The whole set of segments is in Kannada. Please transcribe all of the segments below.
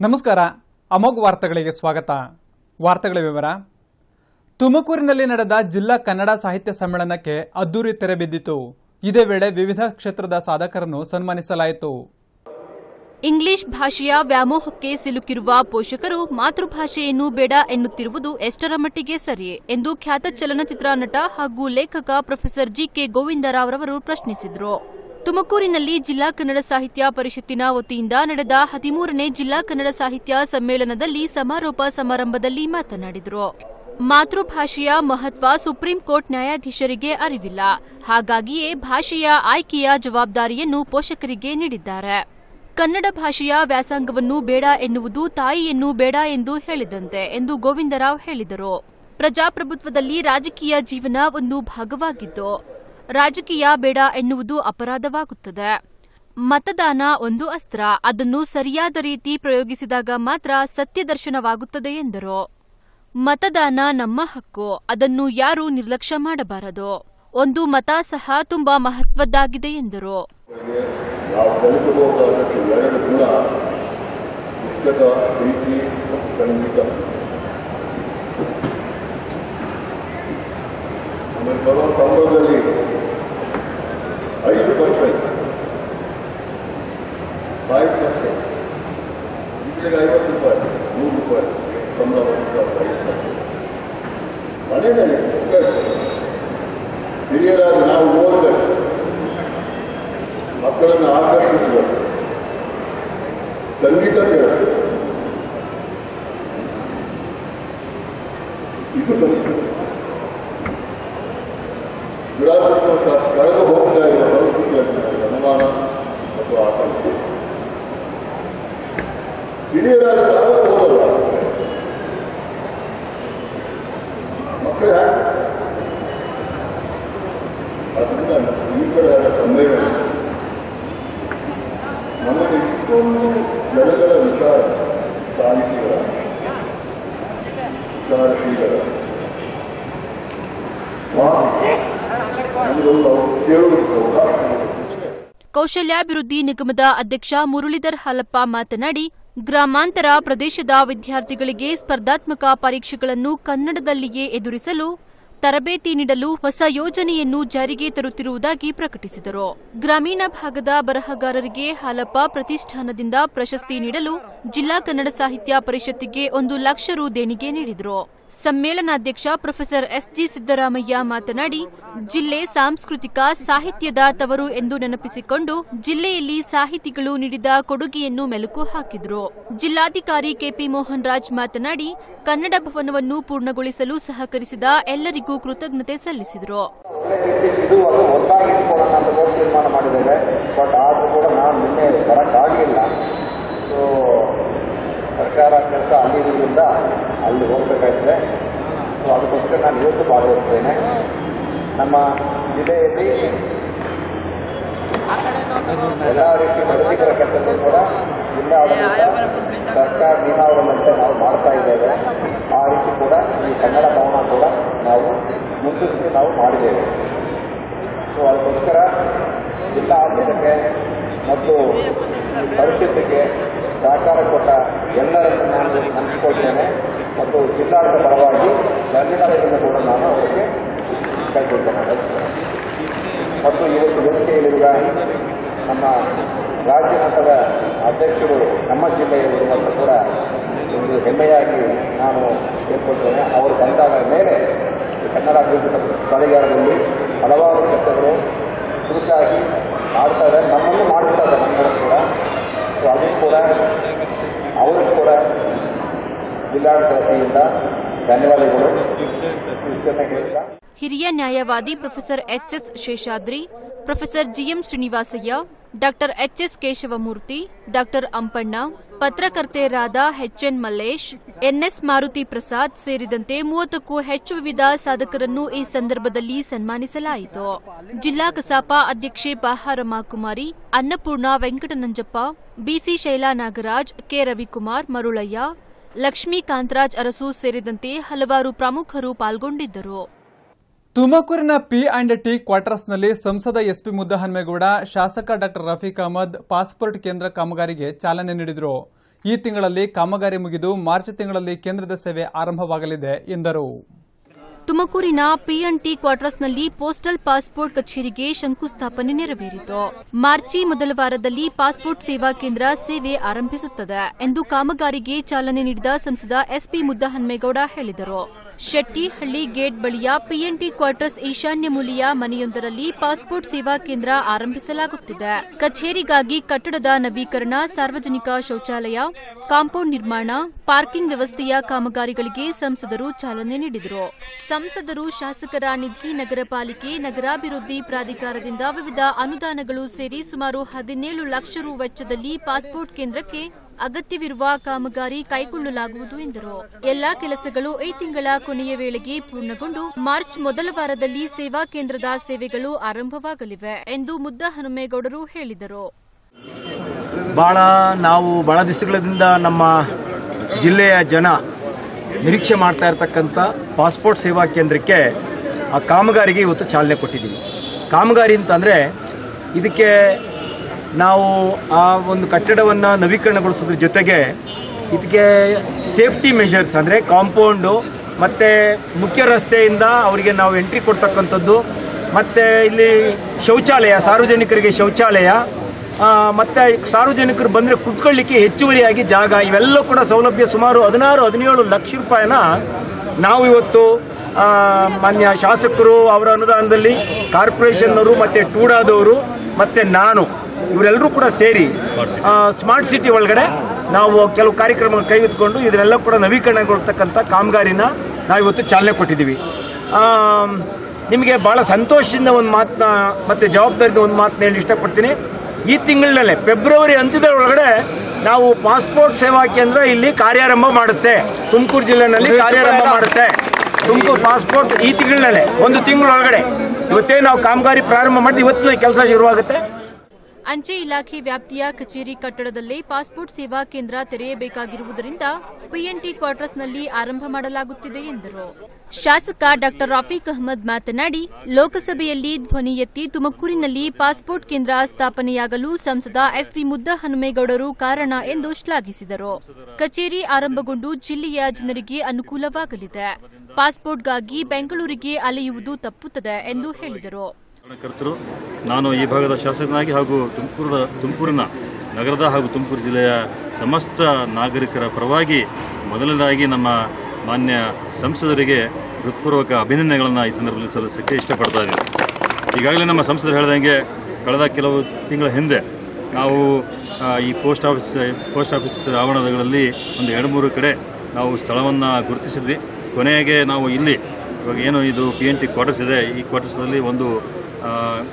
ನಮಸ್ಕಾರ ಅಮೋಘ್ ವಾರ್ತೆಗಳಿಗೆ ಸ್ವಾಗತ ವಾರ್ತೆಗಳ ವಿವರ ತುಮಕೂರಿನಲ್ಲಿ ನಡೆದ ಜಿಲ್ಲಾ ಕನ್ನಡ ಸಾಹಿತ್ಯ ಸಮ್ಮೇಳನಕ್ಕೆ ಅದ್ದೂರಿ ತೆರೆ ಬಿದ್ದಿತು ಇದೇ ವೇಳೆ ವಿವಿಧ ಕ್ಷೇತ್ರದ ಸಾಧಕರನ್ನು ಸನ್ಮಾನಿಸಲಾಯಿತು ಇಂಗ್ಲಿಷ್ ಭಾಷೆಯ ವ್ಯಾಮೋಹಕ್ಕೆ ಸಿಲುಕಿರುವ ಪೋಷಕರು ಮಾತೃಭಾಷೆಯನ್ನು ಬೇಡ ಎನ್ನುತ್ತಿರುವುದು ಎಷ್ಟರ ಮಟ್ಟಿಗೆ ಸರಿ ಎಂದು ಖ್ಯಾತ ಚಲನಚಿತ್ರ ನಟ ಹಾಗೂ ಲೇಖಕ ಪ್ರೊಫೆಸರ್ ಜಿಕೆ ಗೋವಿಂದರಾವ್ ಪ್ರಶ್ನಿಸಿದರು ತುಮಕೂರಿನಲ್ಲಿ ಜಿಲ್ಲಾ ಕನ್ನಡ ಸಾಹಿತ್ಯ ಪರಿಷತ್ತಿನ ವತಿಯಿಂದ ನಡೆದ ಹದಿಮೂರನೇ ಜಿಲ್ಲಾ ಕನ್ನಡ ಸಾಹಿತ್ಯ ಸಮ್ಮೇಳನದಲ್ಲಿ ಸಮಾರೋಪ ಸಮಾರಂಭದಲ್ಲಿ ಮಾತನಾಡಿದರು ಮಾತೃಭಾಷೆಯ ಮಹತ್ವ ಸುಪ್ರೀಂ ಕೋರ್ಟ್ ನ್ಯಾಯಾಧೀಶರಿಗೆ ಅರಿವಿಲ್ಲ ಹಾಗಾಗಿಯೇ ಭಾಷೆಯ ಆಯ್ಕೆಯ ಜವಾಬ್ದಾರಿಯನ್ನು ಪೋಷಕರಿಗೆ ನೀಡಿದ್ದಾರೆ ಕನ್ನಡ ಭಾಷೆಯ ವ್ಯಾಸಂಗವನ್ನು ಬೇಡ ಎನ್ನುವುದು ತಾಯಿಯನ್ನು ಬೇಡ ಎಂದು ಹೇಳಿದಂತೆ ಎಂದು ಗೋವಿಂದರಾವ್ ಹೇಳಿದರು ಪ್ರಜಾಪ್ರಭುತ್ವದಲ್ಲಿ ರಾಜಕೀಯ ಜೀವನ ಒಂದು ಭಾಗವಾಗಿದ್ದು ರಾಜಕೀಯ ಬೇಡ ಎನ್ನುವುದು ಅಪರಾಧವಾಗುತ್ತದೆ ಮತದಾನ ಒಂದು ಅಸ್ತ್ರ ಅದನ್ನು ಸರಿಯಾದ ರೀತಿ ಪ್ರಯೋಗಿಸಿದಾಗ ಮಾತ್ರ ಸತ್ಯದರ್ಶನವಾಗುತ್ತದೆ ಎಂದರು ಮತದಾನ ನಮ್ಮ ಹಕ್ಕು ಅದನ್ನು ಯಾರೂ ನಿರ್ಲಕ್ಷ್ಯ ಮಾಡಬಾರದು ಒಂದು ಮತ ಸಹ ತುಂಬಾ ಮಹತ್ವದ್ದಾಗಿದೆ ಎಂದರು ನಾವು ಕಲಿಸಬಹುದಾದಷ್ಟು ಎರಡು ಗುಣ ಪುಸ್ತಕ ಪ್ರೀತಿ ಮತ್ತು ಸಂಗೀತ ಆಮೇಲೆ ಬರುವ ಸಂಬಳದಲ್ಲಿ ಐದು ಪರ್ಸೆಂಟ್ ಫೈವ್ ಪರ್ಸೆಂಟ್ ಇದ್ರಿಗೆ ಐವತ್ತು ರೂಪಾಯಿ ನೂರು ರೂಪಾಯಿ ಸಂಬಳ ಬರುತ್ತೆ ಐದು ಪರ್ಸೆಂಟ್ ಮನೆಯಲ್ಲಿ ಪುಸ್ತಕ ಹಿರಿಯರಾಗಿ ನಾವು ಓದಬೇಕು ಮಕ್ಕಳನ್ನು ಆಕರ್ಷಿಸಬೇಕು ಸಂಗೀತ ಕೇಳಬೇಕು ಇದು ಸಂಸ್ಕೃತಿ ದುರಾದೃಷ್ಟ ಸಹ ಕಳೆದು ಹೋಗ್ತಾ ಇರುವ ಸಂಸ್ಕೃತಿ ಅಂತ ಅನುಮಾನ ಮತ್ತು ಆತಂಕ ಹಿರಿಯರಾದ ನಾವು ಓದಲ್ಲ ಮಕ್ಕಳು ಯಾಕೆ ಅದರಿಂದ ಈ ಕಡೆ ಸಮ್ಮೇಳನ ನಮಗೆ ಇಷ್ಟೊಂದು ಜನಗಳ ವಿಚಾರ ಸಾಹಿತಿಗಳ ವಿಚಾರಶೀಲರ ಮಾತು ನಮಗೊಂದು ಅವ್ರು ಕೇಳುವುದಕ್ಕೆ ಅವಕಾಶ ನೀಡುತ್ತೆ. ಕೌಶಲ್ಯಾಭಿವೃದ್ಧಿ ನಿಗಮದ ಅಧ್ಯಕ್ಷ ಮುರಳೀಧರ್ ಹಾಲಪ್ಪ ಮಾತನಾಡಿ ಗ್ರಾಮಾಂತರ ಪ್ರದೇಶದ ವಿದ್ಯಾರ್ಥಿಗಳಿಗೆ ಸ್ಪರ್ಧಾತ್ಮಕ ಪರೀಕ್ಷೆಗಳನ್ನು ಕನ್ನಡದಲ್ಲಿಯೇ ಎದುರಿಸಲು ತರಬೇತಿ ನೀಡಲು ಹೊಸ ಯೋಜನೆಯನ್ನು ಜಾರಿಗೆ ತರುತ್ತಿರುವುದಾಗಿ ಪ್ರಕಟಿಸಿದರು ಗ್ರಾಮೀಣ ಭಾಗದ ಬರಹಗಾರರಿಗೆ ಹಾಲಪ್ಪ ಪ್ರತಿಷ್ಠಾನದಿಂದ ಪ್ರಶಸ್ತಿ ನೀಡಲು ಜಿಲ್ಲಾ ಕನ್ನಡ ಸಾಹಿತ್ಯ ಪರಿಷತ್ತಿಗೆ ಒಂದು ಲಕ್ಷ ರು ದೇಣಿಗೆ ನೀಡಿದರು ಸಮ್ಮೇಳನಾಧ್ಯಕ್ಷ ಪ್ರೊಫೆಸರ್ ಎಸ್ಜಿ ಸಿದ್ದರಾಮಯ್ಯ ಮಾತನಾಡಿ ಜಿಲ್ಲೆ ಸಾಂಸ್ಕೃತಿಕ ಸಾಹಿತ್ಯದ ತವರು ಎಂದು ನೆನಪಿಸಿಕೊಂಡು ಜಿಲ್ಲೆಯಲ್ಲಿ ಸಾಹಿತಿಗಳು ನೀಡಿದ ಕೊಡುಗೆಯನ್ನು ಮೆಲುಕು ಹಾಕಿದರು ಜಿಲ್ಲಾಧಿಕಾರಿ ಕೆಪಿ ಮೋಹನ್ ರಾಜ್ ಮಾತನಾಡಿ ಕನ್ನಡ ಭವನವನ್ನು ಪೂರ್ಣಗೊಳಿಸಲು ಸಹಕರಿಸಿದ ಎಲ್ಲರಿಗೂ ಕೃತಜ್ಞತೆ ಸಲ್ಲಿಸಿದರು ಒಳ್ಳೆ ರೀತಿ ಇದು ಅದು ಒಂದಾಗಿ ಇಟ್ಕೊಳ್ಳೋಣ ಅಂತ ಹೋಗಿ ತೀರ್ಮಾನ ಮಾಡಿದ್ದೇವೆ ಬಟ್ ಆದರೂ ಕೂಡ ನಾನು ನಿನ್ನೆ ಬರೋಕ್ಕಾಗಲಿಲ್ಲ ಸೊ ಸರ್ಕಾರ ಕೆಲಸ ಅಲ್ಲಿ ಇರೋದ್ರಿಂದ ಅಲ್ಲಿ ಹೋಗಬೇಕಾಗ್ತದೆ ಸೊ ಅದಕ್ಕೋಸ್ಕರ ನಾನು ಇವತ್ತು ಭಾಗವಹಿಸ್ತೇನೆ ನಮ್ಮ ಜಿಲ್ಲೆಯಲ್ಲಿ ಎಲ್ಲ ರೀತಿ ವೃತ್ತಿಪರ ಕೆಲಸಗಳು ಕೂಡ ಜಿಲ್ಲಾಡಳಿತ ಸರ್ಕಾರ ನಿಯಮಾವಳಿಯಂತೆ ನಾವು ಮಾಡ್ತಾ ಇದ್ದೇವೆ ಆ ರೀತಿ ಕೂಡ ಈ ಕನ್ನಡ ಭವನ ಕೂಡ ನಾವು ಮುಂದಿಟ್ಟು ನಾವು ಮಾಡಿದ್ದೇವೆ ಸೊ ಅದಕ್ಕೋಸ್ಕರ ಜಿಲ್ಲಾ ಆಡಳಿತಕ್ಕೆ ಮತ್ತು ಪರಿಷತ್ತಿಗೆ ಸಹಕಾರ ಕೊಟ್ಟ ಎಲ್ಲರನ್ನು ನಾನು ಹಂಚಿಕೊಳ್ತೇನೆ ಮತ್ತು ಜಿಲ್ಲಾಡಳಿತ ಪರವಾಗಿ ಧನ್ಯವಾದಗಳನ್ನು ಕೂಡ ನಾನು ಅವರಿಗೆ ಕೈಗೊಳ್ತೇನೆ ಮತ್ತು ಇವತ್ತು ವೇದಿಕೆಯಲ್ಲಿರುವ ನಮ್ಮ ರಾಜ್ಯ ಮಟ್ಟದ ಅಧ್ಯಕ್ಷರು ನಮ್ಮ ಜಿಲ್ಲೆಯಲ್ಲಿರುವಂಥ ಕೂಡ ಒಂದು ಹೆಮ್ಮೆಯಾಗಿ ನಾನು ಕೇಳ್ಕೊಳ್ತೇನೆ ಅವರು ಬಂದಾದ ಮೇಲೆ ಈ ಕನ್ನಡ ಅಭಿವೃದ್ಧಿ ಪ್ರಾಧಿಕಾರದಲ್ಲಿ ಹಲವಾರು ಕೆಲಸಗಳು ಚುರುಕಾಗಿ ಮಾಡ್ತಾ ಇದ್ದಾರೆ ನಮ್ಮನ್ನು ಮಾಡ್ತಾ ಇದ್ದಾರೆ ನಮ್ಮನ್ನು ಕೂಡ ಸೊ ಅದು ಕೂಡ ಅವರು ಕೂಡ ಜಿಲ್ಲಾಡಳಿತ ವತಿಯಿಂದ ಧನ್ಯವಾದಗಳು ಇಷ್ಟನ್ನು ಹೇಳ್ತಾ ಹಿರಿಯ ನ್ಯಾಯವಾದಿ professor HS Seshadri professor GM Srinivasaiah doctor HS Keshavamurthy doctor Ampanna ಪತ್ರಕರ್ತೆಯರಾದ ಎಚ್ಎನ್ ಮಲ್ಲೇಶ್ ಎನ್ಎಸ್ ಮಾರುತಿ ಪ್ರಸಾದ್ ಸೇರಿದಂತೆ ಮೂವತ್ತಕ್ಕೂ ಹೆಚ್ಚು ವಿವಿಧ ಸಾಧಕರನ್ನು ಈ ಸಂದರ್ಭದಲ್ಲಿ ಸನ್ಮಾನಿಸಲಾಯಿತು ಜಿಲ್ಲಾ ಕಸಾಪ ಅಧ್ಯಕ್ಷೆ ಬಾಹಾರಮ್ಮ ಕುಮಾರಿ ಅನ್ನಪೂರ್ಣ ವೆಂಕಟನಂಜಪ್ಪ ಬಿಸಿ ಶೈಲಾ ನಾಗರಾಜ್ ಕೆ ರವಿಕುಮಾರ್ ಮರುಳಯ್ಯ ಲಕ್ಷ್ಮೀ ಕಾಂತರಾಜ್ ಅರಸು ಸೇರಿದಂತೆ ಹಲವಾರು ಪ್ರಮುಖರು ಪಾಲ್ಗೊಂಡಿದ್ದರು ತುಮಕೂರಿನ ಪಿ ಅಂಡ್ ಟಿ ಕ್ವಾರ್ಟರ್ಸ್ನಲ್ಲಿ ಸಂಸದ ಎಸ್ಪಿ ಮುದ್ದಹನ್ಮೇಗೌಡ ಶಾಸಕ ಡಾಕ್ಟರ್ ರಫೀಕ್ ಅಹಮದ್ ಪಾಸ್ಪೋರ್ಟ್ ಕೇಂದ್ರ ಕಾಮಗಾರಿಗೆ ಚಾಲನೆ ನೀಡಿದರು ಈ ತಿಂಗಳಲ್ಲಿ ಕಾಮಗಾರಿ ಮುಗಿದು ಮಾರ್ಚ್ ತಿಂಗಳಲ್ಲಿ ಕೇಂದ್ರದ ಸೇವೆ ಆರಂಭವಾಗಲಿದೆ ಎಂದರು ತುಮಕೂರಿನ ಪಿಎನ್ಟಿ ಕ್ವಾರ್ಟರ್ಸ್ನಲ್ಲಿ ಪೋಸ್ಟಲ್ ಪಾಸ್ಪೋರ್ಟ್ ಕಚೇರಿಗೆ ಶಂಕುಸ್ಥಾಪನೆ ನೆರವೇರಿತು ಮಾರ್ಚಿ ಮೊದಲ ವಾರದಲ್ಲಿ ಪಾಸ್ಪೋರ್ಟ್ ಸೇವಾ ಕೇಂದ್ರ ಸೇವೆ ಆರಂಭಿಸುತ್ತದೆ ಎಂದು ಕಾಮಗಾರಿಗೆ ಚಾಲನೆ ನೀಡಿದ ಸಂಸದ ಎಸ್ಪಿ ಮುದ್ದಹನ್ಮೇಗೌಡ ಹೇಳಿದರು ಶೆಟ್ಟಿಹಳ್ಳಿ ಗೇಟ್ ಬಳಿಯ ಪಿಎನ್ಟಿ ಕ್ವಾರ್ಟರ್ಸ್ ಈಶಾನ್ಯ ಮೂಲೆಯ ಮನೆಯೊಂದರಲ್ಲಿ ಪಾಸ್ಪೋರ್ಟ್ ಸೇವಾ ಕೇಂದ್ರ ಆರಂಭಿಸಲಾಗುತ್ತಿದೆ ಕಚೇರಿಗಾಗಿ ಕಟ್ಟಡದ ನವೀಕರಣ ಸಾರ್ವಜನಿಕ ಶೌಚಾಲಯ ಕಾಂಪೌಂಡ್ ನಿರ್ಮಾಣ ಪಾರ್ಕಿಂಗ್ ವ್ಯವಸ್ಥೆಯ ಕಾಮಗಾರಿಗಳಿಗೆ ಸಂಸದರು ಚಾಲನೆ ನೀಡಿದರು ಸಂಸದರು ಶಾಸಕರ ನಿಧಿ ನಗರ ಪಾಲಿಕೆ ನಗರಾಭಿವೃದ್ಧಿ ಪ್ರಾಧಿಕಾರದಿಂದ ವಿವಿಧ ಅನುದಾನಗಳು ಸೇರಿ ಸುಮಾರು ಹದಿನೇಳು ಲಕ್ಷ ರು ವೆಚ್ಚದಲ್ಲಿ ಪಾಸ್ಪೋರ್ಟ್ ಕೇಂದ್ರಕ್ಕೆ ಅಗತ್ಯವಿರುವ ಕಾಮಗಾರಿ ಕೈಗೊಳ್ಳಲಾಗುವುದು ಎಂದರು ಎಲ್ಲಾ ಕೆಲಸಗಳು ಈ ತಿಂಗಳ ಕೊನೆಯ ವೇಳೆಗೆ ಪೂರ್ಣಗೊಂಡು ಮಾರ್ಚ್ ಮೊದಲ ವಾರದಲ್ಲಿ ಸೇವಾ ಕೇಂದ್ರದ ಸೇವೆಗಳು ಆರಂಭವಾಗಲಿವೆ ಎಂದು ಮುದ್ದ ಹನುಮೇಗೌಡರು ಹೇಳಿದರು ಭಾಳ ನಾವು ಭಾಳ ದಿವಸಗಳಿಂದ ನಮ್ಮ ಜಿಲ್ಲೆಯ ಜನ ನಿರೀಕ್ಷೆ ಮಾಡ್ತಾ ಇರತಕ್ಕಂಥ ಪಾಸ್ಪೋರ್ಟ್ ಸೇವಾ ಕೇಂದ್ರಕ್ಕೆ ಆ ಕಾಮಗಾರಿಗೆ ಇವತ್ತು ಚಾಲನೆ ಕೊಟ್ಟಿದ್ದೀವಿ ಕಾಮಗಾರಿ ಅಂತಂದರೆ ಇದಕ್ಕೆ ನಾವು ಆ ಒಂದು ಕಟ್ಟಡವನ್ನು ನವೀಕರಣಗೊಳಿಸೋದ್ರ ಜೊತೆಗೆ ಇದಕ್ಕೆ ಸೇಫ್ಟಿ ಮೆಷರ್ಸ್ ಅಂದರೆ ಕಾಂಪೌಂಡು ಮತ್ತು ಮುಖ್ಯ ರಸ್ತೆಯಿಂದ ಅವರಿಗೆ ನಾವು ಎಂಟ್ರಿ ಕೊಡ್ತಕ್ಕಂಥದ್ದು ಮತ್ತು ಇಲ್ಲಿ ಶೌಚಾಲಯ ಸಾರ್ವಜನಿಕರಿಗೆ ಶೌಚಾಲಯ ಆ, ಮತ್ತೆ ಸಾರ್ವಜನಿಕರು ಬಂದರೆ ಕುತ್ಕೊಳ್ಳಿಕ್ಕೆ ಹೆಚ್ಚುವರಿಯಾಗಿ ಜಾಗ ಇವೆಲ್ಲ ಕೂಡ ಸೌಲಭ್ಯ ಸುಮಾರು ಹದಿನಾರು ಹದಿನೇಳು ಲಕ್ಷ ರೂಪಾಯಿನ ನಾವು ಇವತ್ತು ಆ, ಮಾನ್ಯ ಶಾಸಕರು ಅವರ ಅನುದಾನದಲ್ಲಿ ಕಾರ್ಪೊರೇಷನ್ನವರು ಮತ್ತೆ ಟೂಡಾದವರು ಮತ್ತೆ ನಾನು ಇವರೆಲ್ಲರೂ ಕೂಡ ಸೇರಿ ಆ, ಸ್ಮಾರ್ಟ್ ಸಿಟಿ ಒಳಗಡೆ ನಾವು ಕೆಲವು ಕಾರ್ಯಕ್ರಮ ಕೈಗೆತ್ತಿಕೊಂಡು ಇದರೆಲ್ಲ ಕೂಡ ನವೀಕರಣಗೊಳ್ತಕ್ಕಂಥ ಕಾಮಗಾರಿನ ನಾವು ಇವತ್ತು ಚಾಲನೆ ಕೊಟ್ಟಿದ್ದೀವಿ ಆ, ನಿಮಗೆ ಬಹಳ ಸಂತೋಷದಿಂದ ಒಂದು ಮಾತನ್ನ ಮತ್ತೆ ಜವಾಬ್ದಾರಿಯಿಂದ ಒಂದು ಮಾತನ್ನ ಹೇಳಿ ಇಷ್ಟಪಡ್ತೀನಿ ಈ ತಿಂಗಳಿನಲ್ಲೇ ಫೆಬ್ರವರಿ ಅಂತ್ಯದ ಒಳಗಡೆ ನಾವು ಪಾಸ್ಪೋರ್ಟ್ ಸೇವಾ ಕೇಂದ್ರ ಇಲ್ಲಿ ಕಾರ್ಯಾರಂಭ ಮಾಡುತ್ತೆ ತುಮಕೂರು ಜಿಲ್ಲೆನಲ್ಲಿ ಕಾರ್ಯಾರಂಭ ಮಾಡುತ್ತೆ ತುಮಕೂರು ಪಾಸ್ಪೋರ್ಟ್ ಈ ತಿಂಗಳಿನಲ್ಲೇ ಒಂದು ತಿಂಗಳೊಳಗಡೆ ಇವತ್ತೇ ನಾವು ಕಾಮಗಾರಿ ಪ್ರಾರಂಭ ಮಾಡಿ ಇವತ್ತಿನ ಕೆಲಸ ಶುರುವಾಗುತ್ತೆ ಅಂಚೆ ಇಲಾಖೆ ವ್ಯಾಪ್ತಿಯ ಕಚೇರಿ ಕಟ್ಟಡದಲ್ಲೇ ಪಾಸ್ಪೋರ್ಟ್ ಸೇವಾ ಕೇಂದ್ರ ತೆರೆಯಬೇಕಾಗಿರುವುದರಿಂದ ಪಿಎನ್ಟಿ ಕ್ವಾರ್ಟರ್ಸ್ನಲ್ಲಿ ಆರಂಭ ಮಾಡಲಾಗುತ್ತಿದೆ ಎಂದರು ಶಾಸಕ ಡಾ ರಫೀಕ್ ಅಹಮದ್ ಮಾತನಾಡಿ ಲೋಕಸಭೆಯಲ್ಲಿ ಧ್ವನಿ ಎತ್ತಿ ತುಮಕೂರಿನಲ್ಲಿ ಪಾಸ್ಪೋರ್ಟ್ ಕೇಂದ್ರ ಸ್ಥಾಪನೆಯಾಗಲು ಸಂಸದ ಎಸ್ಪಿ ಮುದ್ದ ಹನುಮೇಗೌಡರು ಕಾರಣ ಎಂದು ಶ್ಲಾಘಿಸಿದರು ಕಚೇರಿ ಆರಂಭಗೊಂಡು ಜಿಲ್ಲೆಯ ಜನರಿಗೆ ಅನುಕೂಲವಾಗಲಿದೆ ಪಾಸ್ಪೋರ್ಟ್ಗಾಗಿ ಬೆಂಗಳೂರಿಗೆ ಅಲೆಯುವುದು ತಪ್ಪುತ್ತದೆ ಎಂದು ಹೇಳಿದರು ಕರ್ತರು ನಾನು ಈ ಭಾಗದ ಶಾಸಕನಾಗಿ ಹಾಗೂ ತುಮಕೂರು ತುಮಕೂರಿನ ನಗರದ ಹಾಗೂ ತುಮಕೂರು ಜಿಲ್ಲೆಯ ಸಮಸ್ತ ನಾಗರಿಕರ ಪರವಾಗಿ ಮೊದಲನೇದಾಗಿ ನಮ್ಮ ಮಾನ್ಯ ಸಂಸದರಿಗೆ ಹೃತ್ಪೂರ್ವಕ ಅಭಿನಂದನೆಗಳನ್ನು ಈ ಸಂದರ್ಭದಲ್ಲಿ ಸಲ್ಲಿಸಕ್ಕೆ ಇಷ್ಟಪಡ್ತಾ ಇದ್ದೀನಿ ಈಗಾಗಲೇ ನಮ್ಮ ಸಂಸದರು ಹೇಳಿದಂಗೆ ಕಳೆದ ಕೆಲವು ತಿಂಗಳ ಹಿಂದೆ ನಾವು ಆ, ಈ ಪೋಸ್ಟ್ ಆಫೀಸ್ ಪೋಸ್ಟ್ ಆಫೀಸ್ ಆವರಣಗಳಲ್ಲಿ ಒಂದು ಎರಡು ಮೂರು ಕಡೆ ನಾವು ಸ್ಥಳವನ್ನು ಗುರುತಿಸಿದ್ವಿ ಕೊನೆಗೆ ನಾವು ಇಲ್ಲಿ ಇವಾಗ ಏನು ಇದು ಪಿ ಎನ್ ಟಿ ಕ್ವಾರ್ಟರ್ಸ್ ಇದೆ ಈ ಕ್ವಾರ್ಟರ್ಸ್ನಲ್ಲಿ ಒಂದು ಆ,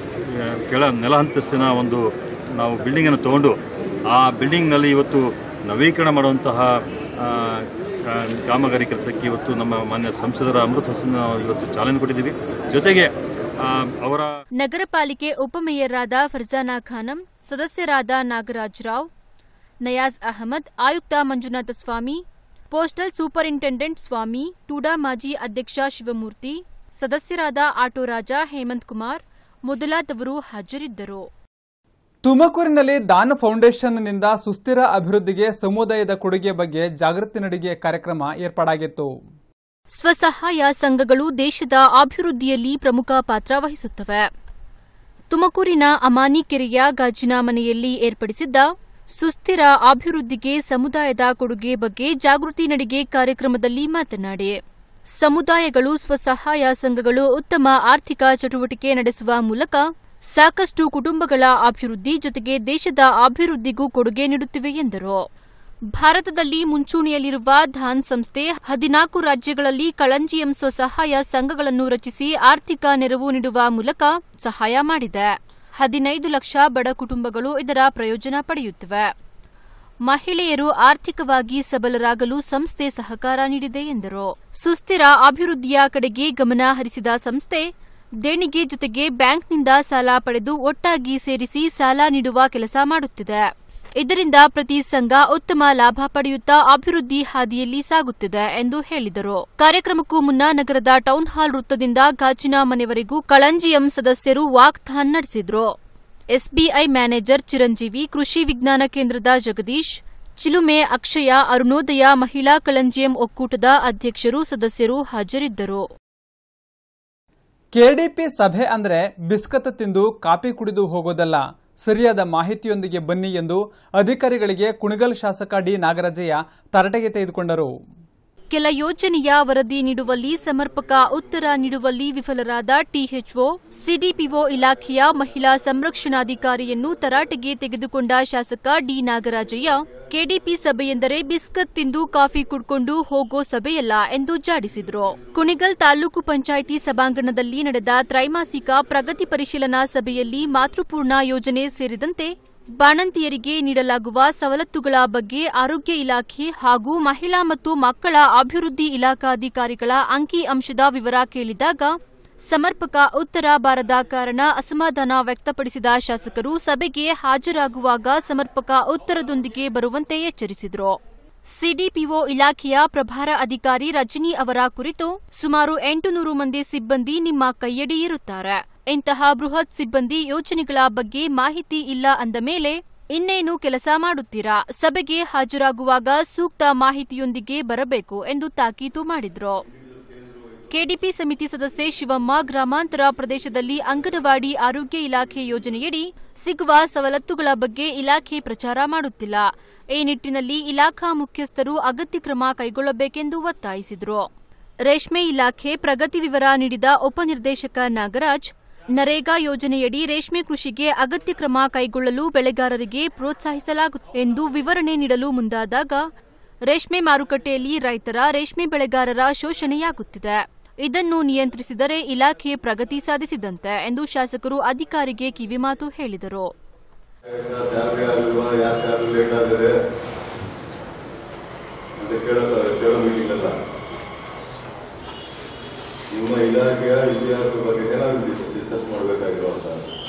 ಕೆಳ ನೆಲ ಹಂತಸ್ತಿನ ಒಂದು ನಾವು ಬಿಲ್ಡಿಂಗನ್ನು ತಗೊಂಡು ಆ ಬಿಲ್ಡಿಂಗ್ನಲ್ಲಿ ಇವತ್ತು ನವೀಕರಣ ಮಾಡುವಂತಹ ಆ, ಕಾ- ಕಾಮಗಾರಿ ಕೆಲಸಕ್ಕೆ ಇವತ್ತು ನಮ್ಮ ಮಾನ್ಯ ಸಂಸದರ ಅಮೃತ ಹಸನ ಇವತ್ತು ಚಾಲನೆ ಕೊಟ್ಟಿದ್ದೀವಿ ಜೊತೆಗೆ ಆ, ಅವರ ನಗರ ಪಾಲಿಕೆ ಉಪಮೇಯರ್ರಾದ ಫರ್ಜಾನಾ ಖಾನಂ ಸದಸ್ಯರಾದ ನಾಗರಾಜ್ ರಾವ್ ನಯಾಜ್ ಅಹಮದ್ ಆಯುಕ್ತ ಮಂಜುನಾಥ ಸ್ವಾಮಿ ಪೋಸ್ಟಲ್ ಸೂಪರಿಂಟೆಂಡೆಂಟ್ ಸ್ವಾಮಿ ಟೂಡಾ ಮಾಜಿ ಅಧ್ಯಕ್ಷ ಶಿವಮೂರ್ತಿ ಸದಸ್ಯರಾದ ಆಟೋ ರಾಜ ಹೇಮಂತ್ ಕುಮಾರ್ ಮೊದಲಾದವರು ಹಾಜರಿದ್ದರು ತುಮಕೂರಿನಲ್ಲಿ ದಾನ ಫೌಂಡೇಶನ್ನಿಂದ ಸುಸ್ಥಿರ ಅಭಿವೃದ್ಧಿಗೆ ಸಮುದಾಯದ ಕೊಡುಗೆ ಬಗ್ಗೆ ಜಾಗೃತಿ ನಡಿಗೆ ಕಾರ್ಯಕ್ರಮ ಏರ್ಪಾಡಾಗಿತ್ತು ಸ್ವಸಹಾಯ ಸಂಘಗಳು ದೇಶದ ಅಭಿವೃದ್ಧಿಯಲ್ಲಿ ಪ್ರಮುಖ ಪಾತ್ರ ವಹಿಸುತ್ತವೆ ತುಮಕೂರಿನ ಅಮಾನಿ ಕೆರೆಯ ಗಾಜಿನ ಮನೆಯಲ್ಲಿ ಏರ್ಪಡಿಸಿದ್ದ ಸುಸ್ಥಿರ ಅಭಿವೃದ್ಧಿಗೆ ಸಮುದಾಯದ ಕೊಡುಗೆ ಬಗ್ಗೆ ಜಾಗೃತಿ ನಡಿಗೆ ಕಾರ್ಯಕ್ರಮದಲ್ಲಿ ಮಾತನಾಡಿ ಸಮುದಾಯಗಳು ಸ್ವಸಹಾಯ ಸಂಘಗಳು ಉತ್ತಮ ಆರ್ಥಿಕ ಚಟುವಟಿಕೆ ನಡೆಸುವ ಮೂಲಕ ಸಾಕಷ್ಟು ಕುಟುಂಬಗಳ ಅಭಿವೃದ್ಧಿ ಜೊತೆಗೆ ದೇಶದ ಅಭಿವೃದ್ಧಿಗೂ ಕೊಡುಗೆ ನೀಡುತ್ತಿವೆ ಎಂದರು ಭಾರತದಲ್ಲಿ ಮುಂಚೂಣಿಯಲ್ಲಿರುವ ಧಾನ್ ಸಂಸ್ಥೆ ಹದಿನಾಲ್ಕು ರಾಜ್ಯಗಳಲ್ಲಿ ಕಳಂಜಿಯಂ ಸ್ವಸಹಾಯ ಸಂಘಗಳನ್ನು ರಚಿಸಿ ಆರ್ಥಿಕ ನೆರವು ನೀಡುವ ಮೂಲಕ ಸಹಾಯ ಮಾಡಿದೆ ಹದಿನೈದು ಲಕ್ಷ ಬಡ ಕುಟುಂಬಗಳು ಇದರ ಪ್ರಯೋಜನ ಪಡೆಯುತ್ತಿವೆ ಮಹಿಳೆಯರು ಆರ್ಥಿಕವಾಗಿ ಸಬಲರಾಗಲು ಸಂಸ್ಥೆ ಸಹಕಾರ ನೀಡಿದೆ ಎಂದರು ಸುಸ್ಥಿರ ಅಭಿವೃದ್ಧಿಯ ಕಡೆಗೆ ಗಮನ ಹರಿಸಿದ ಸಂಸ್ಥೆ ದೇಣಿಗೆ ಜೊತೆಗೆ ಬ್ಯಾಂಕ್ನಿಂದ ಸಾಲ ಪಡೆದು ಒಟ್ಟಾಗಿ ಸೇರಿಸಿ ಸಾಲ ನೀಡುವ ಕೆಲಸ ಮಾಡುತ್ತಿದೆ ಇದರಿಂದ ಪ್ರತಿ ಸಂಘ ಉತ್ತಮ ಲಾಭ ಪಡೆಯುತ್ತಾ ಅಭಿವೃದ್ಧಿ ಹಾದಿಯಲ್ಲಿ ಸಾಗುತ್ತಿದೆ ಎಂದು ಹೇಳಿದರು ಕಾರ್ಯಕ್ರಮಕ್ಕೂ ಮುನ್ನ ನಗರದ ಟೌನ್ ಹಾಲ್ ವೃತ್ತದಿಂದ ಗಾಜಿನ ಮನೆವರೆಗೂ ಕಳಂಜಿಯಂ ಸದಸ್ಯರು ವಾಕ್ಥಾನ್ ನಡೆಸಿದ್ರು ಎಸ್ಬಿಐ ಮ್ಯಾನೇಜರ್ ಚಿರಂಜೀವಿ ಕೃಷಿ ವಿಜ್ಞಾನ ಕೇಂದ್ರದ ಜಗದೀಶ್ ಚಿಲುಮೆ ಅಕ್ಷಯ ಅರುಣೋದಯ ಮಹಿಳಾ ಕಳಂಜಿಯಂ ಒಕ್ಕೂಟದ ಅಧ್ಯಕ್ಷರು ಸದಸ್ಯರು ಹಾಜರಿದ್ದರು ಕೆಡಿಪಿ ಸಭೆ ಅಂದ್ರೆ ಬಿಸ್ಕತ್ ತಿಂದು ಕಾಫಿ ಕುಡಿದು ಹೋಗೋದಲ್ಲ ಸರಿಯಾದ ಮಾಹಿತಿಯೊಂದಿಗೆ ಬನ್ನಿ ಎಂದು ಅಧಿಕಾರಿಗಳಿಗೆ ಕುಣಿಗಲ್ ಶಾಸಕ ಡಿ ನಾಗರಾಜಯ್ಯ ತರಟೆಗೆ ತೆಗೆದುಕೊಂಡರು ಕೆಲ ಯೋಜನೆಯ ವರದಿ ನೀಡುವಲ್ಲಿ ಸಮರ್ಪಕ ಉತ್ತರ ನೀಡುವಲ್ಲಿ ವಿಫಲರಾದ ಟಿಎಚ್ಒ ಸಿಡಿಪಿಒ ಇಲಾಖೆಯ ಮಹಿಳಾ ಸಂರಕ್ಷಣಾಧಿಕಾರಿಯನ್ನು ತರಾಟೆಗೆ ತೆಗೆದುಕೊಂಡ ಶಾಸಕ ಡಿ ನಾಗರಾಜಯ್ಯ ಕೆಡಿಪಿ ಸಭೆಯೆಂದರೆ ಬಿಸ್ಕತ್ ತಿಂದು ಕಾಫಿ ಕುಡ್ಕೊಂಡು ಹೋಗೋ ಸಭೆಯಲ್ಲ ಎಂದು ಜಾಡಿಸಿದರು ಕುಣಿಗಲ್ ತಾಲೂಕು ಪಂಚಾಯಿತಿ ಸಭಾಂಗಣದಲ್ಲಿ ನಡೆದ ತ್ರೈಮಾಸಿಕ ಪ್ರಗತಿ ಪರಿಶೀಲನಾ ಸಭೆಯಲ್ಲಿ ಮಾತೃಪೂರ್ಣ ಯೋಜನೆ ಸೇರಿದಂತೆ ಬಾಣಂತಿಯರಿಗೆ ನೀಡಲಾಗುವ ಸವಲತ್ತುಗಳ ಬಗ್ಗೆ ಆರೋಗ್ಯ ಇಲಾಖೆ ಹಾಗೂ ಮಹಿಳಾ ಮತ್ತು ಮಕ್ಕಳ ಅಭಿವೃದ್ಧಿ ಇಲಾಖಾಧಿಕಾರಿಗಳ ಅಂಕಿ ಅಂಶದ ವಿವರ ಕೇಳಿದಾಗ ಸಮರ್ಪಕ ಉತ್ತರ ಬಾರದ ಕಾರಣ ಅಸಮಾಧಾನ ವ್ಯಕ್ತಪಡಿಸಿದ ಶಾಸಕರು ಸಭೆಗೆ ಹಾಜರಾಗುವಾಗ ಸಮರ್ಪಕ ಉತ್ತರದೊಂದಿಗೆ ಬರುವಂತೆ ಎಚ್ಚರಿಸಿದರು ಸಿಡಿಪಿಒ ಇಲಾಖೆಯ ಪ್ರಭಾರ ಅಧಿಕಾರಿ ರಜನಿ ಅವರ ಕುರಿತು ಸುಮಾರು ಎಂಟು ನೂರು ಮಂದಿ ಸಿಬ್ಬಂದಿ ನಿಮ್ಮ ಕೈಯಡಿ ಇರುತ್ತಾರೆ ಇಂತಹ ಬೃಹತ್ ಸಿಬ್ಬಂದಿ ಯೋಜನೆಗಳ ಬಗ್ಗೆ ಮಾಹಿತಿ ಇಲ್ಲ ಅಂದ ಮೇಲೆ ಇನ್ನೇನು ಕೆಲಸ ಮಾಡುತ್ತೀರಾ ಸಭೆಗೆ ಹಾಜರಾಗುವಾಗ ಸೂಕ್ತ ಮಾಹಿತಿಯೊಂದಿಗೆ ಬರಬೇಕು ಎಂದು ತಾಕೀತು ಮಾಡಿದ್ರು ಕೆಡಿಪಿ ಸಮಿತಿ ಸದಸ್ಯೆ ಶಿವಮ್ಮ ಗ್ರಾಮಾಂತರ ಪ್ರದೇಶದಲ್ಲಿ ಅಂಗನವಾಡಿ ಆರೋಗ್ಯ ಇಲಾಖೆ ಯೋಜನೆಯಡಿ ಸಿಗುವ ಸವಲತ್ತುಗಳ ಬಗ್ಗೆ ಇಲಾಖೆ ಪ್ರಚಾರ ಮಾಡುತ್ತಿಲ್ಲ ಈ ನಿಟ್ಟಿನಲ್ಲಿ ಇಲಾಖಾ ಮುಖ್ಯಸ್ಥರು ಅಗತ್ಯ ಕ್ರಮ ಕೈಗೊಳ್ಳಬೇಕೆಂದು ಒತ್ತಾಯಿಸಿದರು ರೇಷ್ಮೆ ಇಲಾಖೆ ಪ್ರಗತಿ ವಿವರ ನೀಡಿದ ಉಪನಿರ್ದೇಶಕ ನಾಗರಾಜ್ ನರೇಗಾ ಯೋಜನೆಯಡಿ ರೇಷ್ಮೆ ಕೃಷಿಗೆ ಅಗತ್ಯ ಕ್ರಮ ಕೈಗೊಳ್ಳಲು ಬೆಳೆಗಾರರಿಗೆ ಪ್ರೋತ್ಸಾಹಿಸಲಾಗುತ್ತದೆ ಎಂದು ವಿವರಣೆ ನೀಡಲು ಮುಂದಾದಾಗ ರೇಷ್ಮೆ ಮಾರುಕಟ್ಟೆಯಲ್ಲಿ ರೈತರ ರೇಷ್ಮೆ ಬೆಳೆಗಾರರ ಶೋಷಣೆಯಾಗುತ್ತಿದೆ ಇದನ್ನು ನಿಯಂತ್ರಿಸಿದರೆ ಇಲಾಖೆ ಪ್ರಗತಿ ಸಾಧಿಸಿದಂತೆ ಎಂದು ಶಾಸಕರು ಅಧಿಕಾರಿಗೆ ಕಿವಿಮಾತು ಹೇಳಿದರು ಸ್ಯಾಲ್ರಿ ಆಗಿಲ್ವಾ ಯಾಕೆ ಸ್ಯಾಲ್ರಿ ಲೇಟ್ ಆಗಿದೆ ಅಂತ ಕೇಳುತ್ತಾರೆ ಕೇಳೋ ಮೀಟಿಂಗ್ ಅಲ್ಲ ನಿಮ್ಮ ಇಲಾಖೆಯ ಇತಿಹಾಸದ ಬಗ್ಗೆ ಏನಾದ್ರು ಡಿಸ್ಕಸ್ ಮಾಡಬೇಕಾಗಿರುವಂತ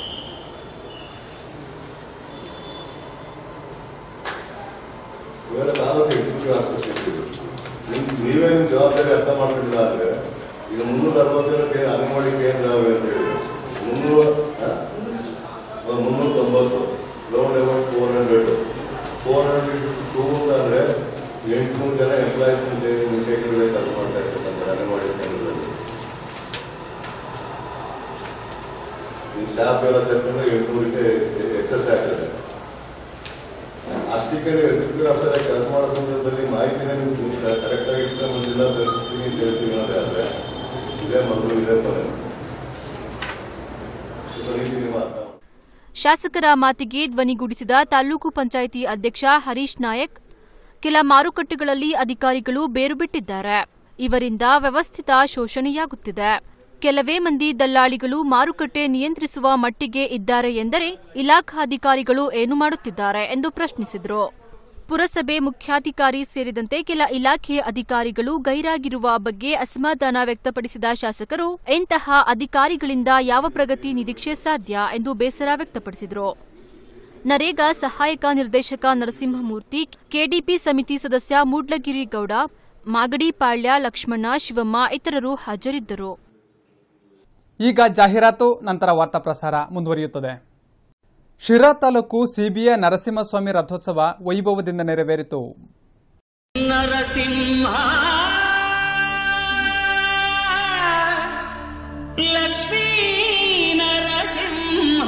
ಇವೆಲ್ಲ ತಾಲೂಕು ಎಕ್ಸಿಕ್ಯೂಟಿವ್ ಆಫೀಸರ್ಸ್ ಇಟ್ಟಿದ್ರು ನಿಮ್ ನೀವೇ ನಿಮ್ ಜವಾಬ್ದಾರಿ ಅರ್ಥ ಮಾಡ್ಕೊಂಡಿಲ್ಲ ಅಂದ್ರೆ ಈಗ ಮುನ್ನೂರ ಅರವತ್ತೇಳಕ್ಕೆ ಅಂಗನವಾಡಿ ಕೇಂದ್ರ ಅವೆ ಅಂತ ಹೇಳಿ ಮುನ್ನೂರ ಆ? ಮುನ್ನೂರ ತೊಂಬತ್ತು ground level four hundred four hundred two ಅಂದ್ರೆ ಎಂಟುನೂರು ಜನ ಎಂಪ್ಲಾಯೀಸ್ ಟೇಕರ್ಗಳೇ ಕೆಲಸ ಮಾಡ್ತಾ ಇರ್ತಕ್ಕಂಥ ಅಂಗನವಾಡಿ ಕೇಂದ್ರದಲ್ಲಿ ಈ ಸ್ಟಾಫ್ ಎಲ್ಲ ಸೇರ್ಕೊಂಡ್ರೆ ಎಂಟುನೂರಿಗೆ ಎಕ್ಸಸ್ ಆಗ್ತದೆ ಅಷ್ಟಕ್ಕೆ ನೀವು ಎಕ್ಸಿಕ್ಯೂಟಿವ್ ಆಫೀಸರ್ ಆಗಿ ಕೆಲಸ ಮಾಡೋ ಸಂದರ್ಭದಲ್ಲಿ ಮಾಹಿತಿನ ನೀವು ಕರೆಕ್ಟ್ ಆಗಿ ಇಟ್ಕೊಂಡು ಬಂದಿಲ್ಲ ತರಿಸ್ತೀನಿ ಅಂತ ಹೇಳ್ತೀವಿ ಅನ್ನೋದೇ ಆದ್ರೆ ಇದೇ ಮೊದಲು ಇದೇ ಕೊನೆ ಈ ರೀತಿ ನೀವು ಅರ್ಥ ಮಾಡಿ. ಶಾಸಕರ ಮಾತಿಗೆ ಧ್ವನಿಗೂಡಿಸಿದ ತಾಲೂಕು ಪಂಚಾಯಿತಿ ಅಧ್ಯಕ್ಷ ಹರೀಶ್ ನಾಯಕ್ ಕೆಲ ಮಾರುಕಟ್ಟೆಗಳಲ್ಲಿ ಅಧಿಕಾರಿಗಳು ಬೇರು ಬಿಟ್ಟಿದ್ದಾರೆ ಇವರಿಂದ ವ್ಯವಸ್ಥಿತ ಶೋಷಣೆಯಾಗುತ್ತಿದೆ ಕೆಲವೇ ಮಂದಿ ದಲ್ಲಾಳಿಗಳು ಮಾರುಕಟ್ಟೆ ನಿಯಂತ್ರಿಸುವ ಮಟ್ಟಿಗೆ ಇದ್ದಾರೆ ಎಂದರೆ ಇಲಾಖಾಧಿಕಾರಿಗಳು ಏನು ಮಾಡುತ್ತಿದ್ದಾರೆ ಎಂದು ಪ್ರಶ್ನಿಸಿದರು ಪುರಸಭೆ ಮುಖ್ಯಾಧಿಕಾರಿ ಸೇರಿದಂತೆ ಕೆಲ ಇಲಾಖೆ ಅಧಿಕಾರಿಗಳು ಗೈರಾಗಿರುವ ಬಗ್ಗೆ ಅಸಮಾಧಾನ ವ್ಯಕ್ತಪಡಿಸಿದ ಶಾಸಕರು ಇಂತಹ ಅಧಿಕಾರಿಗಳಿಂದ ಯಾವ ಪ್ರಗತಿ ನಿರೀಕ್ಷೆ ಸಾಧ್ಯ ಎಂದು ಬೇಸರ ವ್ಯಕ್ತಪಡಿಸಿದರು ನರೇಗಾ ಸಹಾಯಕ ನಿರ್ದೇಶಕ ನರಸಿಂಹಮೂರ್ತಿ ಕೆಡಿಪಿ ಸಮಿತಿ ಸದಸ್ಯ ಮೂಡ್ಲಗಿರಿ ಗೌಡ ಮಾಗಡಿಪಾಳ್ಯ ಲಕ್ಷ್ಮಣ ಶಿವಮ್ಮ ಇತರರು ಹಾಜರಿದ್ದರು ಈಗ ಜಾಹೀರಾತು ನಂತರ ವಾರ್ತಾ ಪ್ರಸಾರ ಮುಂದುವರಿಯುತ್ತದೆ ಶಿರಾ ತಾಲೂಕು ಸಿಬಿಐ ನರಸಿಂಹಸ್ವಾಮಿ ರಥೋತ್ಸವ ವೈಭವದಿಂದ ನೆರವೇರಿತು ನರಸಿಂಹ ಲಕ್ಷ್ಮೀ ನರಸಿಂಹ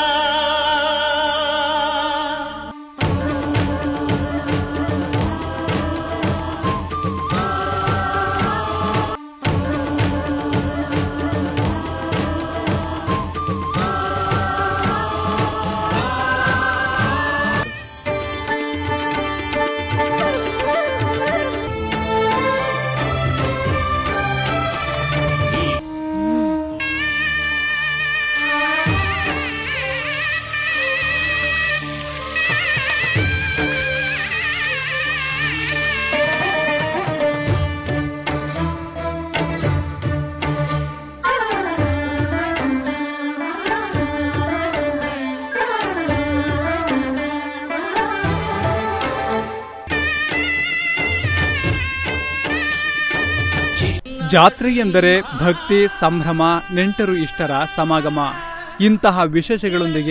ಜಾತ್ರೆ ಎಂದರೆ ಭಕ್ತಿ ಸಂಭ್ರಮ ನೆಂಟರು ಇಷ್ಟರ ಸಮಾಗಮ ಇಂತಹ ವಿಶೇಷಗಳೊಂದಿಗೆ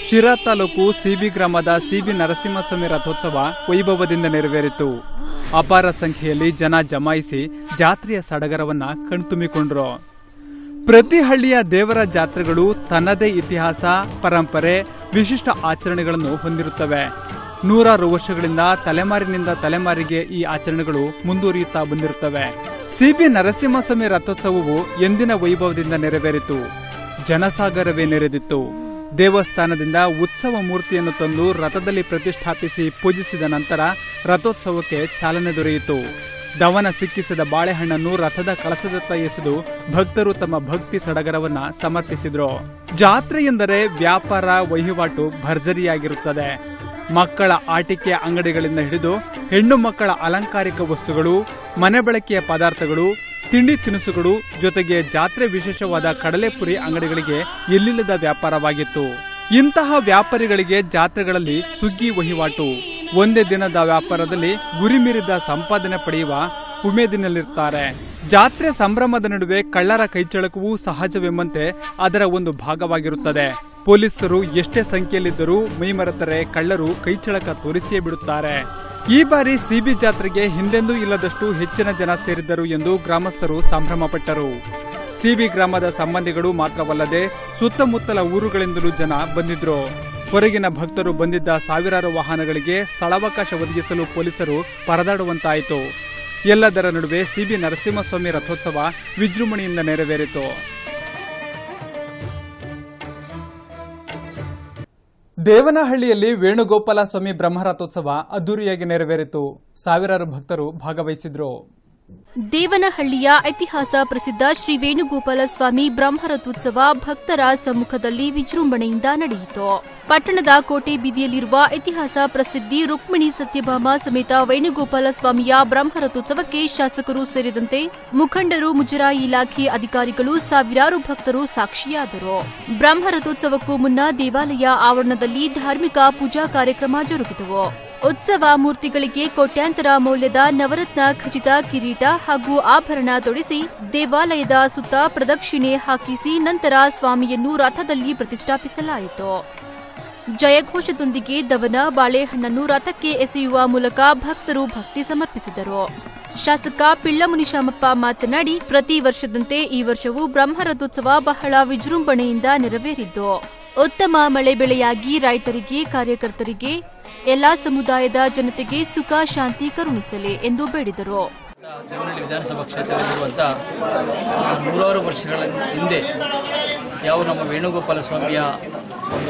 ಶಿರಾ ತಾಲೂಕು ಸಿಬಿ ಗ್ರಾಮದ ಸಿಬಿ ನರಸಿಂಹಸ್ವಾಮಿ ರಥೋತ್ಸವ ವೈಭವದಿಂದ ನೆರವೇರಿತು ಅಪಾರ ಸಂಖ್ಯೆಯಲ್ಲಿ ಜನ ಜಮಾಯಿಸಿ ಜಾತ್ರೆಯ ಸಡಗರವನ್ನ ಕಣ್ತುಂಬಿಕೊಂಡ್ರು ಪ್ರತಿ ಹಳ್ಳಿಯ ದೇವರ ಜಾತ್ರೆಗಳು ತನ್ನದೇ ಇತಿಹಾಸ ಪರಂಪರೆ ವಿಶಿಷ್ಟ ಆಚರಣೆಗಳನ್ನು ಹೊಂದಿರುತ್ತವೆ ನೂರಾರು ವರ್ಷಗಳಿಂದ ತಲೆಮಾರಿನಿಂದ ತಲೆಮಾರಿಗೆ ಈ ಆಚರಣೆಗಳು ಮುಂದುವರಿಯುತ್ತಾ ಬಂದಿರುತ್ತವೆ ಸಿಬಿ ನರಸಿಂಹಸ್ವಾಮಿ ರಥೋತ್ಸವವು ಎಂದಿನ ವೈಭವದಿಂದ ನೆರವೇರಿತು ಜನಸಾಗರವೇ ನೆರೆದಿತ್ತು ದೇವಸ್ಥಾನದಿಂದ ಉತ್ಸವ ಮೂರ್ತಿಯನ್ನು ತಂದು ರಥದಲ್ಲಿ ಪ್ರತಿಷ್ಠಾಪಿಸಿ ಪೂಜಿಸಿದ ನಂತರ ರಥೋತ್ಸವಕ್ಕೆ ಚಾಲನೆ ದೊರೆಯಿತು ದವನ ಸಿಕ್ಕಿಸಿದ ಬಾಳೆಹಣ್ಣನ್ನು ರಥದ ಕಳಸದತ್ತ ಎಸೆದು ಭಕ್ತರು ತಮ್ಮ ಭಕ್ತಿ ಸಡಗರವನ್ನ ಸಮರ್ಪಿಸಿದ್ರು ಜಾತ್ರೆ ಎಂದರೆ ವ್ಯಾಪಾರ ವಹಿವಾಟು ಭರ್ಜರಿಯಾಗಿರುತ್ತದೆ ಮಕ್ಕಳ ಆಟಿಕೆಯ ಅಂಗಡಿಗಳಿಂದ ಹಿಡಿದು ಹೆಣ್ಣು ಮಕ್ಕಳ ಅಲಂಕಾರಿಕ ವಸ್ತುಗಳು ಮನೆ ಬಳಕೆಯ ಪದಾರ್ಥಗಳು ತಿಂಡಿ ತಿನಿಸುಗಳು ಜೊತೆಗೆ ಜಾತ್ರೆ ವಿಶೇಷವಾದ ಕಡಲೆಪುರಿ ಅಂಗಡಿಗಳಿಗೆ ಎಲ್ಲಿಲ್ಲದ ವ್ಯಾಪಾರವಾಗಿತ್ತು ಇಂತಹ ವ್ಯಾಪಾರಿಗಳಿಗೆ ಜಾತ್ರೆಗಳಲ್ಲಿ ಸುಗ್ಗಿ ವಹಿವಾಟು ಒಂದೇ ದಿನದ ವ್ಯಾಪಾರದಲ್ಲಿ ಗುರಿ ಮೀರಿದ ಸಂಪಾದನೆ ಪಡೆಯುವ ಉಮೇದಿನಲ್ಲಿರ್ತಾರೆ ಜಾತ್ರೆ ಸಂಭ್ರಮದ ನಡುವೆ ಕಳ್ಳರ ಕೈಚಳಕವೂ ಸಹಜವೆಂಬಂತೆ ಅದರ ಒಂದು ಭಾಗವಾಗಿರುತ್ತದೆ ಪೊಲೀಸರು ಎಷ್ಟೇ ಸಂಖ್ಯೆಯಲ್ಲಿದ್ದರೂ ಮೈಮರೆತರೆ ಕಳ್ಳರು ಕೈಚಳಕ ತೋರಿಸಿಯೇ ಬಿಡುತ್ತಾರೆ ಈ ಬಾರಿ ಸಿಬಿ ಜಾತ್ರೆಗೆ ಹಿಂದೆಂದೂ ಇಲ್ಲದಷ್ಟು ಹೆಚ್ಚಿನ ಜನ ಸೇರಿದ್ದರು ಎಂದು ಗ್ರಾಮಸ್ಥರು ಸಂಭ್ರಮಪಟ್ಟರು ಸಿಬಿ ಗ್ರಾಮದ ಸಂಬಂಧಿಗಳು ಮಾತ್ರವಲ್ಲದೆ ಸುತ್ತಮುತ್ತಲ ಊರುಗಳಿಂದಲೂ ಜನ ಬಂದಿದ್ರು ಹೊರಗಿನ ಭಕ್ತರು ಬಂದಿದ್ದ ಸಾವಿರಾರು ವಾಹನಗಳಿಗೆ ಸ್ಥಳಾವಕಾಶ ಒದಗಿಸಲು ಪೊಲೀಸರು ಪರದಾಡುವಂತಾಯಿತು ಎಲ್ಲದರ ನಡುವೆ ಸಿಬಿ ನರಸಿಂಹಸ್ವಾಮಿ ರಥೋತ್ಸವ ವಿಜೃಂಭಣೆಯಿಂದ ನೆರವೇರಿತು ದೇವನಹಳ್ಳಿಯಲ್ಲಿ ವೇಣುಗೋಪಾಲ ಸ್ವಾಮಿ ಬ್ರಹ್ಮರಥೋತ್ಸವ ಅದ್ದೂರಿಯಾಗಿ ನೆರವೇರಿತು ಸಾವಿರಾರು ಭಕ್ತರು ಭಾಗವಹಿಸಿದ್ರು ದೇವನಹಳ್ಳಿಯ ಇತಿಹಾಸ ಪ್ರಸಿದ್ಧ ಶ್ರೀ ವೇಣುಗೋಪಾಲ ಸ್ವಾಮಿ ಬ್ರಹ್ಮರಥೋತ್ಸವ ಭಕ್ತರ ಸಮ್ಮುಖದಲ್ಲಿ ವಿಜೃಂಭಣೆಯಿಂದ ನಡೆಯಿತು ಪಟ್ಟಣದ ಕೋಟೆ ಬೀದಿಯಲ್ಲಿರುವ ಇತಿಹಾಸ ಪ್ರಸಿದ್ಧಿ ರುಕ್ಮಿಣಿ ಸತ್ಯಭಾಮ ಸಮೇತ ವೇಣುಗೋಪಾಲ ಸ್ವಾಮಿಯ ಬ್ರಹ್ಮರಥೋತ್ಸವಕ್ಕೆ ಶಾಸಕರು ಸೇರಿದಂತೆ ಮುಖಂಡರು ಮುಜರಾಯಿ ಇಲಾಖೆ ಅಧಿಕಾರಿಗಳು ಸಾವಿರಾರು ಭಕ್ತರು ಸಾಕ್ಷಿಯಾದರು ಬ್ರಹ್ಮರಥೋತ್ಸವಕ್ಕೂ ಮುನ್ನ ದೇವಾಲಯ ಆವರಣದಲ್ಲಿ ಧಾರ್ಮಿಕ ಪೂಜಾ ಕಾರ್ಯಕ್ರಮ ಜರುಗಿದವು ಉತ್ಸವ ಮೂರ್ತಿಗಳಿಗೆ ಕೋಟ್ಯಾಂತರ ಮೌಲ್ಯದ ನವರತ್ನ ಖಚಿತ ಕಿರೀಟ ಹಾಗೂ ಆಭರಣ ತೊಡಿಸಿ ದೇವಾಲಯದ ಸುತ್ತ ಪ್ರದಕ್ಷಿಣೆ ಹಾಕಿಸಿ ನಂತರ ಸ್ವಾಮಿಯನ್ನು ರಥದಲ್ಲಿ ಪ್ರತಿಷ್ಠಾಪಿಸಲಾಯಿತು ಜಯಘೋಷದೊಂದಿಗೆ ದವನ ಬಾಳೆಹಣ್ಣನ್ನು ರಥಕ್ಕೆ ಎಸೆಯುವ ಮೂಲಕ ಭಕ್ತರು ಭಕ್ತಿ ಸಮರ್ಪಿಸಿದರು ಶಾಸಕ ಪಿಳ್ಳಮುನಿಶಾಮಪ್ಪ ಮಾತನಾಡಿ ಪ್ರತಿ ವರ್ಷದಂತೆ ಈ ವರ್ಷವೂ ಬ್ರಹ್ಮರಥೋತ್ಸವ ಬಹಳ ವಿಜೃಂಭಣೆಯಿಂದ ನೆರವೇರಿದ್ದು ಉತ್ತಮ ಮಳೆ ಬೆಳೆಯಾಗಿ ರೈತರಿಗೆ ಕಾರ್ಯಕರ್ತರಿಗೆ ಎಲ್ಲಾ ಸಮುದಾಯದ ಜನತೆಗೆ ಸುಖ ಶಾಂತಿ ಕರುಣಿಸಲಿ ಎಂದು ಬೇಡಿದರು ದೇವನಹಳ್ಳಿ ವಿಧಾನಸಭಾ ಕ್ಷೇತ್ರದಲ್ಲಿರುವಂಥ ಆ, ನೂರಾರು ವರ್ಷಗಳ ಹಿಂದೆ ಯಾವ ನಮ್ಮ ವೇಣುಗೋಪಾಲ ಸ್ವಾಮಿಯ ಒಂದು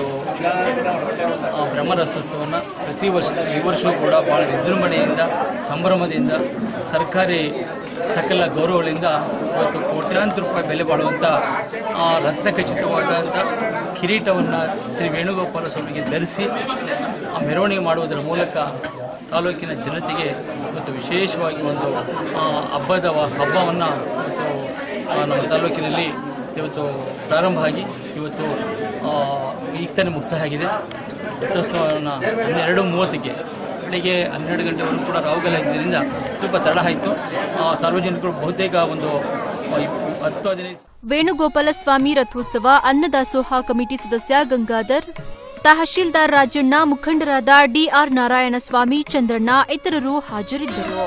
ಆ, ಬ್ರಹ್ಮರಸೋತ್ಸವವನ್ನು ಪ್ರತಿ ವರ್ಷ ಈ ವರ್ಷವೂ ಕೂಡ ಭಾಳ ವಿಜೃಂಭಣೆಯಿಂದ ಸಂಭ್ರಮದಿಂದ ಸರ್ಕಾರಿ ಸಕಲ ಗೌರವಗಳಿಂದ ಇವತ್ತು ಕೋಟ್ಯಾಂತರ ರೂಪಾಯಿ ಬೆಲೆ ಬಾಳುವಂಥ ಆ ರತ್ನ ಖಚಿತವಾದಂಥ ಕಿರೀಟವನ್ನು ಶ್ರೀ ವೇಣುಗೋಪಾಲ ಸ್ವಾಮಿಗೆ ಧರಿಸಿ ಆ ಮೆರವಣಿಗೆ ಮಾಡುವುದರ ಮೂಲಕ ತಾಲೂಕಿನ ಜನತೆಗೆ ಇವತ್ತು ವಿಶೇಷವಾಗಿ ಒಂದು ಆ, ಹಬ್ಬದ ವ- ಹಬ್ಬವನ್ನು ಇವತ್ತು ಆ, ನಮ್ಮ ತಾಲೂಕಿನಲ್ಲಿ ಇವತ್ತು ಪ್ರಾರಂಭ ಆಗಿ ಇವತ್ತು ಆ, ಈಗ ತಾನೇ ಮುಕ್ತಾಯ ಆಗಿದೆ ರಥೋತ್ಸವವನ್ನು ಹನ್ನೆರಡು ಮೂವತ್ತಕ್ಕೆ ಬೆಳಿಗ್ಗೆ ಹನ್ನೆರಡು ಗಂಟೆವರೆಗೂ ಕೂಡ ರಾಹುಗಲ ಇದ್ದರಿಂದ ಸ್ವಲ್ಪ ತಡ ಆಯಿತು ಸಾರ್ವಜನಿಕರು ಬಹುತೇಕ ಒಂದು ಆ, ಇಪ್- ಹತ್ತು ಹದಿನೈದು ವೇಣುಗೋಪಾಲ ಸ್ವಾಮಿ ರಥೋತ್ಸವ ಅನ್ನದಾಸೋಹ ಕಮಿಟಿ ಸದಸ್ಯ ಗಂಗಾಧರ್ ತಹಶೀಲ್ದಾರ್ ರಾಜಣ್ಣ ಮುಖಂಡರಾದ ಡಿಆರ್ ನಾರಾಯಣಸ್ವಾಮಿ ಚಂದ್ರಣ್ಣ ಇತರರು ಹಾಜರಿದ್ದರು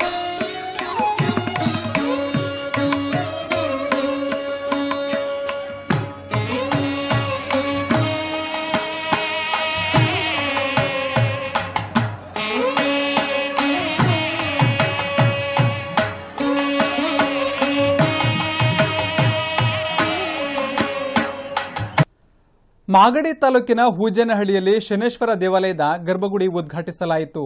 ಮಾಗಡಿ ತಾಲೂಕಿನ ಹೂಜನಹಳ್ಳಿಯಲ್ಲಿ ಶನೇಶ್ವರ ದೇವಾಲಯದ ಗರ್ಭಗುಡಿ ಉದ್ಘಾಟಿಸಲಾಯಿತು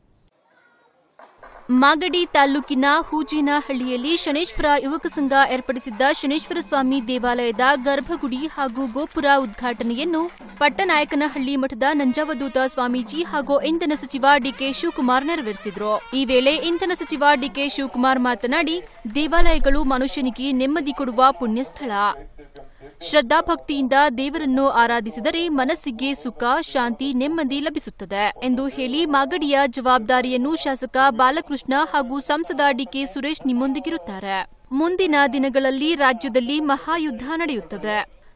ಮಾಗಡಿ ತಾಲೂಕಿನ ಹೂಜೇನಹಳ್ಳಿಯಲ್ಲಿ ಶನೇಶ್ವರ ಯುವಕ ಸಂಘ ಏರ್ಪಡಿಸಿದ್ದ ಶನೇಶ್ವರ ಸ್ವಾಮಿ ದೇವಾಲಯದ ಗರ್ಭಗುಡಿ ಹಾಗೂ ಗೋಪುರ ಉದ್ಘಾಟನೆಯನ್ನು ಪಟ್ಟನಾಯಕನಹಳ್ಳಿ ಮಠದ ನಂಜಾವಧೂತ ಸ್ವಾಮೀಜಿ ಹಾಗೂ ಇಂಧನ ಸಚಿವ ಡಿಕೆ ಶಿವಕುಮಾರ್ ನೆರವೇರಿಸಿದರು ಈ ವೇಳೆ ಇಂಧನ ಸಚಿವ ಡಿಕೆ ಶಿವಕುಮಾರ್ ಮಾತನಾಡಿ ದೇವಾಲಯಗಳು ಮನುಷ್ಯನಿಗೆ ನೆಮ್ಮದಿ ಕೊಡುವ ಪುಣ್ಯ ಸ್ಥಳ ಶ್ರದ್ಧಾಭಕ್ತಿಯಿಂದ ದೇವರನ್ನು ಆರಾಧಿಸಿದರೆ ಮನಸ್ಸಿಗೆ ಸುಖ ಶಾಂತಿ ನೆಮ್ಮದಿ ಲಭಿಸುತ್ತದೆ ಎಂದು ಹೇಳಿ ಮಾಗಡಿಯ ಜವಾಬ್ದಾರಿಯನ್ನು ಶಾಸಕ ಬಾಲಕೃಷ್ಣ ಹಾಗೂ ಸಂಸದ ಡಿಕೆ ಸುರೇಶ್ ನಿಮ್ಮೊಂದಿಗಿರುತ್ತಾರೆ ಮುಂದಿನ ದಿನಗಳಲ್ಲಿ ರಾಜ್ಯದಲ್ಲಿ ಮಹಾಯುದ್ಧ ನಡೆಯುತ್ತದೆ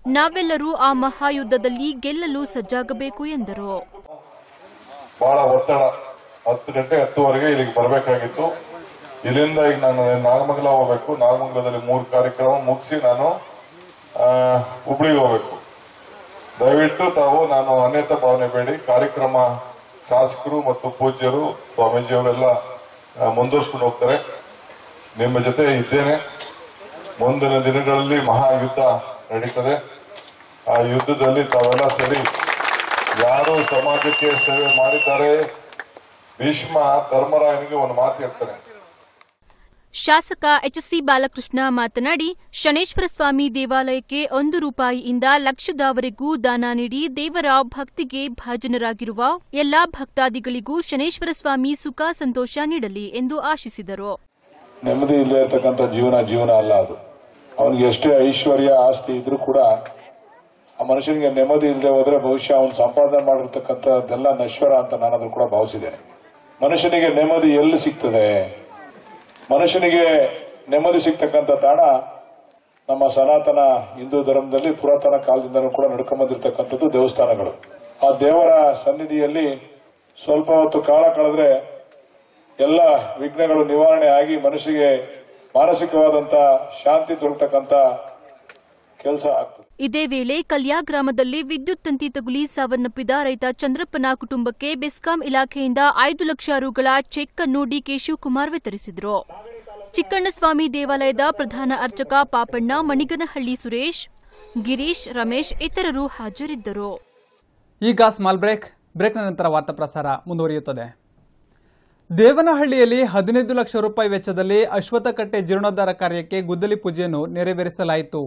ನಾವೆಲ್ಲರೂ ಆ ಮಹಾಯುದ್ಧದಲ್ಲಿ ಗೆಲ್ಲಲು ಸಜ್ಜಾಗಬೇಕು ಎಂದರು ಬಹಳ ಒತ್ತಡ ಹತ್ತು ಗಂಟೆ ಹತ್ತುವರೆಗೆ ಇಲ್ಲಿಗೆ ಬರಬೇಕಾಗಿತ್ತು ಇಲ್ಲಿಂದ ಈಗ ನಾನು ನಾಗಮಂಗಲ ಹೋಗ್ಬೇಕು ನಾಗಮಂಗಲದಲ್ಲಿ ಮೂರು ಕಾರ್ಯಕ್ರಮ ಮುಗಿಸಿ ನಾನು ಆ, ಹುಬ್ಳಿಗೆ ಹೋಗ್ಬೇಕು ದಯವಿಟ್ಟು ತಾವು ನಾನು ಅನ್ಯತಾ ಭಾವನೆ ಬೇಡಿ ಕಾರ್ಯಕ್ರಮ ಶಾಸಕರು ಮತ್ತು ಪೂಜ್ಯರು ಸ್ವಾಮೀಜಿಯವರೆಲ್ಲ ಆ, ಮುಂದುವರ್ಸ್ಕೊಂಡು ಹೋಗ್ತಾರೆ ನಿಮ್ಮ ಜೊತೆ ಇದ್ದೇನೆ ಮುಂದಿನ ದಿನಗಳಲ್ಲಿ ಮಹಾಯುದ್ಧ ನಡೀತದೆ ಆ ಯುದ್ಧದಲ್ಲಿ ತಾವೆಲ್ಲ ಸೇರಿ ಯಾರು ಸಮಾಜಕ್ಕೆ ಸೇವೆ ಮಾಡಿದ್ದಾರೆ ಭೀಷ್ಮ ಧರ್ಮರಾಯನಿಗೆ ಒಂದು ಮಾತು ಹೇಳ್ತಾನೆ ಶಾಸಕ ಎಚ್ಸಿ ಬಾಲಕೃಷ್ಣ ಮಾತನಾಡಿ ಶನೇಶ್ವರ ಸ್ವಾಮಿ ದೇವಾಲಯಕ್ಕೆ ಒಂದು ರೂಪಾಯಿಯಿಂದ ಲಕ್ಷದವರೆಗೂ ದಾನ ನೀಡಿ ದೇವರ ಭಕ್ತಿಗೆ ಭಾಜನರಾಗಿರುವ ಎಲ್ಲಾ ಭಕ್ತಾದಿಗಳಿಗೂ ಶನೇಶ್ವರ ಸ್ವಾಮಿ ಸುಖ ಸಂತೋಷ ನೀಡಲಿ ಎಂದು ಆಶಿಸಿದರು ನೆಮ್ಮದಿ ಇಲ್ಲದೆ ಇರತಕ್ಕಂಥ ಜೀವನ ಜೀವನ ಅಲ್ಲ ಅದು ಅವನಿಗೆ ಎಷ್ಟೇ ಐಶ್ವರ್ಯ ಆಸ್ತಿ ಇದ್ರೂ ಕೂಡ ಆ ಮನುಷ್ಯನಿಗೆ ನೆಮ್ಮದಿ ಇಲ್ಲದೆ ಹೋದ್ರೆ ಬಹುಶಃ ಅವನು ಸಂಪಾದನೆ ಮಾಡಿರ್ತಕ್ಕಂಥದ್ದೆಲ್ಲ ನಶ್ವರ ಅಂತ ನಾನದು ಕೂಡ ಭಾವಿಸಿದ್ದೇನೆ ಮನುಷ್ಯನಿಗೆ ನೆಮ್ಮದಿ ಎಲ್ಲಿ ಸಿಗ್ತದೆ ಮನುಷ್ಯನಿಗೆ ನೆಮ್ಮದಿ ಸಿಗ್ತಕ್ಕಂಥ ತಾಣ ನಮ್ಮ ಸನಾತನ ಹಿಂದೂ ಧರ್ಮದಲ್ಲಿ ಪುರಾತನ ಕಾಲದಿಂದಲೂ ಕೂಡ ನಡ್ಕೊಂಡ್ ಬಂದಿರತಕ್ಕಂಥದ್ದು ದೇವಸ್ಥಾನಗಳು ಆ ದೇವರ ಸನ್ನಿಧಿಯಲ್ಲಿ ಸ್ವಲ್ಪ ಹೊತ್ತು ಕಾಲ ಕಳೆದ್ರೆ ಎಲ್ಲ ವಿಘ್ನಗಳು ನಿವಾರಣೆ ಆಗಿ ಮನಸ್ಸಿಗೆ ಮಾನಸಿಕವಾದಂತ ಶಾಂತಿ ದೊರಕತಕ್ಕಂತ ಕೆಲಸ ಆಗ್ತದೆ ಇದೇ ವೇಳೆ ಕಲ್ಯಾ ಗ್ರಾಮದಲ್ಲಿ ವಿದ್ಯುತ್ ತಂತಿ ತಗುಲಿ ಸಾವನ್ನಪ್ಪಿದ ರೈತ ಚಂದ್ರಪ್ಪನ ಕುಟುಂಬಕ್ಕೆ ಬೆಸ್ಕಾಂ ಇಲಾಖೆಯಿಂದ ಐದು ಲಕ್ಷ ರುಗಳ ಚೆಕ್ ಅನ್ನು ಡಿಕೆ ಶಿವಕುಮಾರ್ ವಿತರಿಸಿದರು ಚಿಕ್ಕಣ್ಣಸ್ವಾಮಿ ದೇವಾಲಯದ ಪ್ರಧಾನ ಅರ್ಚಕ ಪಾಪಣ್ಣ ಮಣಿಗನಹಳ್ಳಿ ಸುರೇಶ್ ಗಿರೀಶ್ ರಮೇಶ್ ಇತರರು ಹಾಜರಿದ್ದರು ಈಗ ಸ್ಮಾಲ್ ಬ್ರೇಕ್ ಬ್ರೇಕ್ನ ನಂತರ ವಾರ್ತಾ ಪ್ರಸಾರ ಮುಂದುವರಿಯುತ್ತದೆ ದೇವನಹಳ್ಳಿಯಲ್ಲಿ ಹದಿನೈದು ಲಕ್ಷ ರೂಪಾಯಿ ವೆಚ್ಚದಲ್ಲಿ ಅಶ್ವತ್ಥಕಟ್ಟೆ ಜೀರ್ಣೋದ್ಧಾರ ಕಾರ್ಯಕ್ಕೆ ಗುದ್ದಲಿ ಪೂಜೆಯನ್ನು ನೆರವೇರಿಸಲಾಯಿತು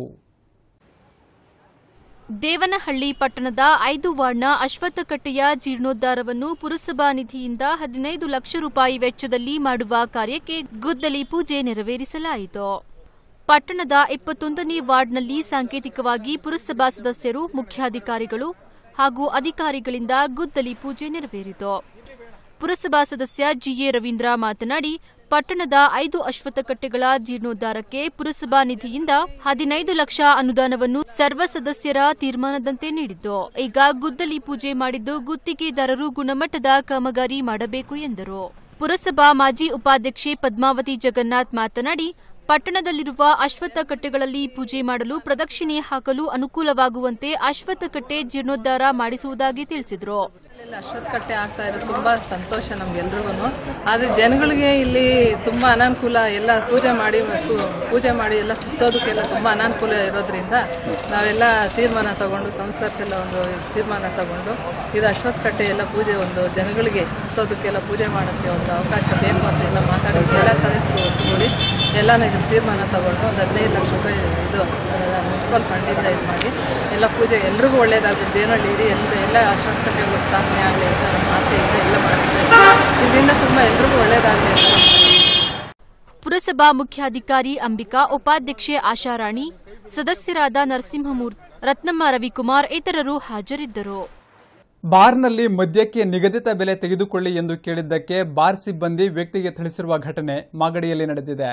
ದೇವನಹಳ್ಳಿ ಪಟ್ಟಣದ ಐದು ವಾರ್ಡ್ನ ಅಶ್ವತ್ಥಕಟ್ಟೆಯ ಜೀರ್ಣೋದ್ಧಾರವನ್ನು ಪುರಸಭಾ ನಿಧಿಯಿಂದ ಹದಿನೈದು ಲಕ್ಷ ರೂಪಾಯಿ ವೆಚ್ಚದಲ್ಲಿ ಮಾಡುವ ಕಾರ್ಯಕ್ಕೆ ಗುದ್ದಲಿ ಪೂಜೆ ನೆರವೇರಿಸಲಾಯಿತು ಪಟ್ಟಣದ ಇಪ್ಪತ್ತೊಂದನೇ ವಾರ್ಡ್ನಲ್ಲಿ ಸಾಂಕೇತಿಕವಾಗಿ ಪುರಸಭಾ ಸದಸ್ಯರು ಮುಖ್ಯಾಧಿಕಾರಿಗಳು ಹಾಗೂ ಅಧಿಕಾರಿಗಳಿಂದ ಗುದ್ದಲಿ ಪೂಜೆ ನೆರವೇರಿತು ಪುರಸಭಾ ಸದಸ್ಯ ಜಿಎ ರವೀಂದ್ರ ಮಾತನಾಡಿ ಪಟ್ಟಣದ ಐದು ಅಶ್ವತ್ಥಕಟ್ಟೆಗಳ ಜೀರ್ಣೋದ್ಧಾರಕ್ಕೆ ಪುರಸಭಾ ನಿಧಿಯಿಂದ ಹದಿನೈದು ಲಕ್ಷ ಅನುದಾನವನ್ನು ಸರ್ವ ಸದಸ್ಯರ ತೀರ್ಮಾನದಂತೆ ನೀಡಿದ್ದು ಈಗ ಗುದ್ದಲಿ ಪೂಜೆ ಮಾಡಿದ್ದು ಗುತ್ತಿಗೆದಾರರು ಗುಣಮಟ್ಟದ ಕಾಮಗಾರಿ ಮಾಡಬೇಕು ಎಂದರು ಪುರಸಭಾ ಮಾಜಿ ಉಪಾಧ್ಯಕ್ಷೆ ಪದ್ಮಾವತಿ ಜಗನ್ನಾಥ್ ಮಾತನಾಡಿ ಪಟ್ಟಣದಲ್ಲಿರುವ ಅಶ್ವತ್ಥಕಟ್ಟೆಗಳಲ್ಲಿ ಪೂಜೆ ಮಾಡಲು ಪ್ರದಕ್ಷಿಣೆ ಹಾಕಲು ಅನುಕೂಲವಾಗುವಂತೆ ಅಶ್ವತ್ಥಕಟ್ಟೆ ಜೀರ್ಣೋದ್ಧಾರ ಮಾಡಿಸುವುದಾಗಿ ತಿಳಿಸಿದರು ಇಲ್ಲಿ ಅಶ್ವತ್ಥಕಟ್ಟೆ ಆಗ್ತಾ ಇರೋದು ತುಂಬಾ ಸಂತೋಷ ನಮ್ಗೆಲ್ರಿಗೂ ಆದ್ರೆ ಜನಗಳಿಗೆ ಇಲ್ಲಿ ತುಂಬಾ ಅನಾನುಕೂಲ ಎಲ್ಲ ಪೂಜೆ ಮಾಡಿ ಸು- ಪೂಜೆ ಮಾಡಿ ಎಲ್ಲ ಸುತ್ತೋದಕ್ಕೆಲ್ಲ ತುಂಬಾ ಅನಾನುಕೂಲ ಇರೋದ್ರಿಂದ ನಾವೆಲ್ಲ ತೀರ್ಮಾನ ತಗೊಂಡು ಕೌನ್ಸಿಲರ್ಸ್ ಎಲ್ಲ ಒಂದು ತೀರ್ಮಾನ ತಗೊಂಡು ಇದು ಅಶ್ವತ್ಥಕಟ್ಟೆ ಎಲ್ಲ ಪೂಜೆ ಒಂದು ಜನಗಳಿಗೆ ಸುತ್ತೋದಕ್ಕೆಲ್ಲ ಪೂಜೆ ಮಾಡೋಕ್ಕೆ ಒಂದು ಅವಕಾಶ ಬೇಕು ಅಂತ ಎಲ್ಲ ಮಾತಾಡಿ ಎಲ್ಲ ಸದಸ್ಯರು ಒಟ್ಟುಗೂಡಿ ಎಲ್ಲಾನು ಇದನ್ನ ತೀರ್ಮಾನ ತಗೊಂಡು ಒಂದು ಹದಿನೈದು ಲಕ್ಷ ರೂಪಾಯಿ ಇದು ಮುನ್ಸಿಪಲ್ ಫಂಡಿಂದ ಇದು ಮಾಡಿ ಎಲ್ಲ ಪೂಜೆ ಎಲ್ರಿಗೂ ಒಳ್ಳೇದಾಗುತ್ತೆ ದೇವನಹಳ್ಳಿ ಇಡೀ ಎಲ್ಲ ಎಲ್ಲ ಅಶ್ವತ್ಥಕಟ್ಟೆಗಳು ಸ್ಥಾಪನೆ ಆಗಲಿ ಅಂತ ನಮ್ಮ ಆಸೆ ಇದೆ ಎಲ್ಲ ಮಾಡಿಸ್ತಾ ಇದ್ದೀವಿ ಇದರಿಂದ ತುಂಬ ಎಲ್ರಿಗೂ ಒಳ್ಳೇದಾಗಲಿ ಅಂತ ಪುರಸಭಾ ಮುಖ್ಯಾಧಿಕಾರಿ ಅಂಬಿಕಾ ಉಪಾಧ್ಯಕ್ಷೆ ಆಶಾರಾಣಿ ಸದಸ್ಯರಾದ ನರಸಿಂಹಮೂರ್ತಿ ರತ್ನಮ್ಮ ರವಿಕುಮಾರ್ ಇತರರು ಹಾಜರಿದ್ದರು ಬಾರ್ನಲ್ಲಿ ಮದ್ಯಕ್ಕೆ ನಿಗದಿತ ಬೆಲೆ ತೆಗೆದುಕೊಳ್ಳಿ ಎಂದು ಕೇಳಿದ್ದಕ್ಕೆ ಬಾರ್ ಸಿಬ್ಬಂದಿ ವ್ಯಕ್ತಿಗೆ ತಿಳಿಸಿರುವ ಘಟನೆ ಮಾಗಡಿಯಲ್ಲಿ ನಡೆದಿದೆ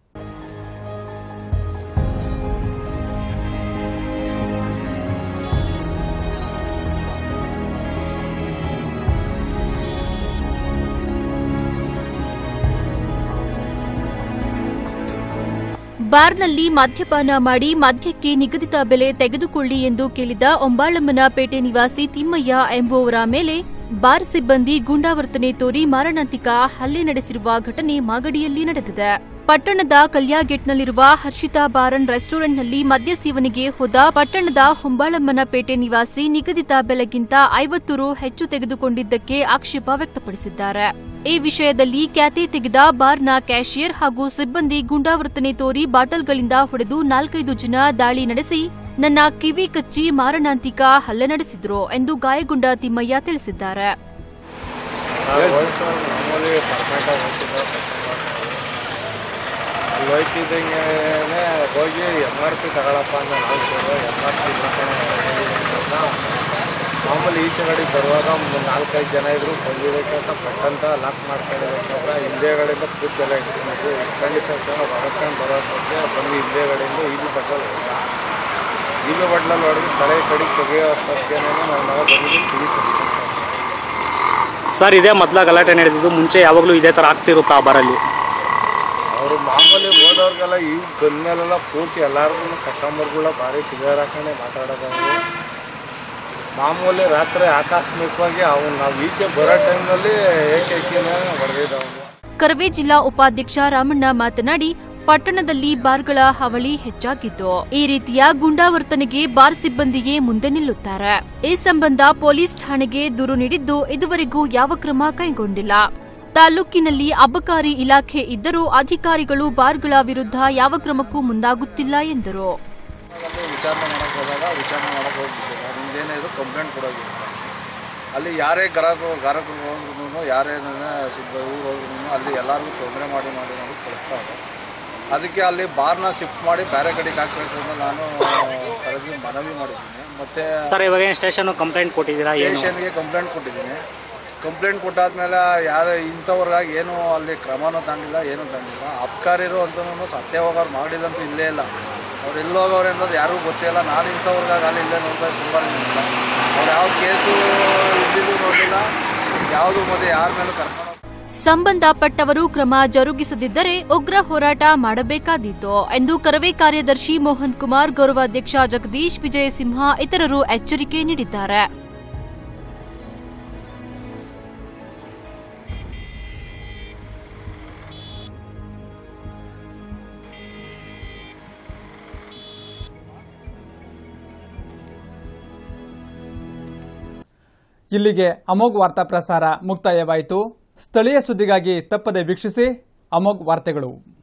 ಬಾರ್ನಲ್ಲಿ ಮದ್ಯಪಾನ ಮಾಡಿ ಮದ್ಯಕ್ಕೆ ನಿಗದಿತ ಬೆಲೆ ತೆಗೆದುಕೊಳ್ಳಿ ಎಂದು ಕೇಳಿದ ಒಂಬಾಳಮ್ಮನ ಪೇಟೆ ನಿವಾಸಿ ತಿಮ್ಮಯ್ಯ ಎಂಬುವವರ ಮೇಲೆ ಬಾರ್ ಸಿಬ್ಬಂದಿ ಗೂಂಡಾವರ್ತನೆ ತೋರಿ ಮಾರಣಾಂತಿಕ ಹಲ್ಲೆ ನಡೆಸಿರುವ ಘಟನೆ ಮಾಗಡಿಯಲ್ಲಿ ನಡೆದಿದೆ ಪಟ್ಟಣದ ಕಲ್ಯಾಗೇಟ್ನಲ್ಲಿರುವ ಹರ್ಷಿತಾ ಬಾರನ್ ರೆಸ್ಟೋರೆಂಟ್ನಲ್ಲಿ ಮದ್ಯ ಸೇವನೆಗೆ ಹೋದ ಪಟ್ಟಣದ ಹೊಂಬಾಳಮ್ಮನ ಪೇಟೆ ನಿವಾಸಿ ನಿಗದಿತ ಬೆಲೆಗಿಂತ ಐವತ್ತು ರು ಹೆಚ್ಚು ತೆಗೆದುಕೊಂಡಿದ್ದಕ್ಕೆ ಆಕ್ಷೇಪ ವ್ಯಕ್ತಪಡಿಸಿದ್ದಾರೆ ಈ ವಿಷಯದಲ್ಲಿ ಖ್ಯಾತಿ ತೆಗೆದ ಬಾರ್ನ ಕ್ಯಾಶಿಯರ್ ಹಾಗೂ ಸಿಬ್ಬಂದಿ ಗುಂಡಾವರ್ತನೆ ತೋರಿ ಬಾಟಲ್ಗಳಿಂದ ಹೊಡೆದು ನಾಲ್ಕೈದು ಜನ ದಾಳಿ ನಡೆಸಿ ನನ್ನ ಕಿವಿ ಕಚ್ಚಿ ಮಾರಣಾಂತಿಕ ಹಲ್ಲೆ ನಡೆಸಿದ್ರು ಎಂದು ಗಾಯಗೊಂಡ ತಿಮ್ಮಯ್ಯ ತಿಳಿಸಿದ್ದಾರೆ ಮಾಮೂಲಿ ಪರ್ಮನೆಂಟಾಗಿ ಹೋಗ್ತಿದ್ದೋ ಅಲ್ಲಿ ಹೋಯ್ತಿದ್ದಂಗೆ ಹೋಗಿ ಎಮ್ ಆರ್ ಪಿ ತಗೊಳಪ್ಪ ಅಂತ ನಾವು ಕೇಳೋ ಎಮ್ ಆರ್ ಪಿ ಕೆಲಸ ಮಾಮೂಲಿ ಈಚೆ ಕಡೆ ಬರುವಾಗ ಒಂದು ನಾಲ್ಕೈದು ಜನ ಇದ್ರು ಬಂದಿರೋ ಕೆಲಸ ಪಟ್ಟಂತ ಲಾಕ್ ಮಾಡ್ಕೊಂಡಿರೋ ಕೆಲಸ ಹಿಂದೆಗಡೆಯಿಂದ ಪೂರ್ತಿ ಎಲ್ಲ ಇಟ್ಕೊಂಡು ಇಟ್ಕೊಂಡಿದ್ದ ತಕ್ಷಣ ಹೊರಕೊಂಡು ಬರೋ ಬಗ್ಗೆ ಬಂದು ಹಿಂದೆಗಡೆಯಿಂದ ಇದು ತಗೊಂಡು ಹೋದ ಜೀಬೆ ಬಟ್ಲಲ್ಲಿ ಹೊಡೆದು ತಲೆ ಕಡಿಗೆ ತೆಗೆಯೋ ಅಷ್ಟೊತ್ತಿಗೇನೆ ನಾವು ನಾವು ಬಂದಿದ್ದು ಕಿವಿ ಕಚ್ಕೊಂಡು ಸರ್ ಇದೇ ಮೊದಲ ಗಲಾಟೆ ನಡೆದಿದ್ದು ಮುಂಚೆ ಯಾವಾಗಲೂ ಇದೇ ಥರ ಆಗ್ತಿರುತ್ತಾ ಆ ಬಾರಲ್ಲಿ ಅವರು ಮಾಮೂಲಿ ಹೋದವ್ರಿಗೆಲ್ಲ ಈಗ ಬಂದ್ಮೇಲೆಲ್ಲ ಪೂರ್ತಿ ಎಲ್ಲರಿಗೂ ಕಸ್ಟಮರ್ಗಳ ಭಾರಿ ಕ್ಲಿಯರ್ ಹಾಕೊಂಡೆ ಮಾತಾಡೋದು ಅವ್ರು. ಮಾಮೂಲಿ ರಾತ್ರಿ ಆಕಸ್ಮಿಕವಾಗಿ ಅವ್ನು ನಾವು ಈಚೆ ಬರೋ ಟೈಮ್ನಲ್ಲಿ ಏಕೈಕಿನ ಹೊಡೆದಿದ್ದವನು ಕರವೇ ಜಿಲ್ಲಾ ಉಪಾಧ್ಯಕ್ಷ ರಾಮಣ್ಣ ಮಾತನಾಡಿ ಪಟ್ಟಣದಲ್ಲಿ ಬಾರ್ಗಳ ಹಾವಳಿ ಹೆಚ್ಚಾಗಿದ್ದು ಈ ರೀತಿಯ ಗುಂಡಾವರ್ತನೆಗೆ ಬಾರ್ ಸಿಬ್ಬಂದಿಯೇ ಮುಂದೆ ನಿಲ್ಲುತ್ತಾರೆ ಈ ಸಂಬಂಧ ಪೊಲೀಸ್ ಠಾಣೆಗೆ ದೂರು ನೀಡಿದ್ದು ಇದುವರೆಗೂ ಯಾವ ಕ್ರಮ ಕೈಗೊಂಡಿಲ್ಲ ತಾಲೂಕಿನಲ್ಲಿ ಅಬಕಾರಿ ಇಲಾಖೆ ಇದ್ದರೂ ಅಧಿಕಾರಿಗಳು ಬಾರ್ಗಳ ವಿರುದ್ಧ ಯಾವ ಕ್ರಮಕ್ಕೂ ಮುಂದಾಗುತ್ತಿಲ್ಲ ಎಂದರು ಅಲ್ಲಿ ವಿಚಾರಣೆ ಮಾಡಕ್ಕೆ ಹೋದಾಗ ವಿಚಾರಣೆ ಮಾಡಕ್ಕೆ ಹೋಗ್ಬಿಟ್ಟಿಲ್ಲ ನಿಮ್ದೇನೇ ಇದು ಕಂಪ್ಲೇಂಟ್ ಕೊಡೋಗಿ ಅಂತ ಅಲ್ಲಿ ಯಾರೇ ಗರಾಕ ಗಾರಕರು ಹೋದ್ರು ಯಾರೇ ಸಿಬ್ಬ ಊರು ಹೋದ್ರು ಅಲ್ಲಿ ಎಲ್ಲರಿಗೂ ತೊಂದರೆ ಮಾಡಿ ಮಾಡಿ ಮಾಡಿ ಕಳಿಸ್ತಾ ಇದ್ದಾರೆ ಅದಕ್ಕೆ ಅಲ್ಲಿ ಬಾರ್ನ ಶಿಫ್ಟ್ ಮಾಡಿ ಬೇರೆ ಕಡೆಗೆ ಹಾಕಬೇಕು ಅಂತ ನಾನು ಕರೆದು ಮನವಿ ಮಾಡಿದ್ದೀನಿ ಮತ್ತೆ ಸರ್ ಇವಾಗ ಏನು ಸ್ಟೇಷನ್ ಕಂಪ್ಲೇಂಟ್ ಕೊಟ್ಟಿದ್ದೀರಾ ಏನು ಸ್ಟೇಷನ್ಗೆ ಕಂಪ್ಲೇಂಟ್ ಕೊಟ್ಟಿದ್ದೀನಿ ಕಂಪ್ಲೇಂಟ್ ಕೊಟ್ಟಾದ್ಮೇಲೆ ಯಾರು ಇಂಥವ್ರಿಗಾಗಿ ಏನು ಅಲ್ಲಿ ಕ್ರಮನೂ ತಗೊಂಡಿಲ್ಲ ಏನೂ ತಗೊಂಡಿಲ್ಲ ಅಬ್ಕಾರಿರು ಅಂತನೂ ಸತ್ಯ ಹೋಗೋರು ಮಾಡಿಲ್ಲ ಅಂತ ಇಲ್ಲೇ ಇಲ್ಲ ಅವ್ರು ಎಲ್ಲಿ ಹೋಗೋರು ಅನ್ನೋದು ಯಾರಿಗೂ ಗೊತ್ತಿಲ್ಲ ನಾನು ಇಂಥವ್ರಿಗಾಗಿ ಅಲ್ಲಿ ಇಲ್ಲೇ ನೋಡ್ತಾ ಸುಮ್ಮನೆ ಇಲ್ಲ ಅವ್ರು ಯಾವ ಕೇಸು ಇದ್ದಿದ್ದು ನೋಡಿಲ್ಲ ಯಾವುದು ಮತ್ತೆ ಯಾರ ಮೇಲೂ ಕರ್ಕೊಂಡು ಸಂಬಂಧಪಟ್ಟವರು ಕ್ರಮ ಜರುಗಿಸದಿದ್ದರೆ ಉಗ್ರ ಹೋರಾಟ ಮಾಡಬೇಕಾದೀತು ಎಂದು ಕರವೇ ಕಾರ್ಯದರ್ಶಿ ಮೋಹನ್ ಕುಮಾರ್ ಗೌರವಾಧ್ಯಕ್ಷ ಜಗದೀಶ್ ವಿಜಯಸಿಂಹ ಇತರರು ಎಚ್ಚರಿಕೆ ನೀಡಿದ್ದಾರೆ ಇಲ್ಲಿಗೆ ಅಮೋಘ್ ವಾರ್ತಾ ಪ್ರಸಾರ ಮುಕ್ತಾಯವಾಯಿತು ಸ್ಥಳೀಯ ಸುದ್ದಿಗಾಗಿ ತಪ್ಪದೆ ವೀಕ್ಷಿಸಿ ಅಮೋಘ್ ವಾರ್ತೆಗಳು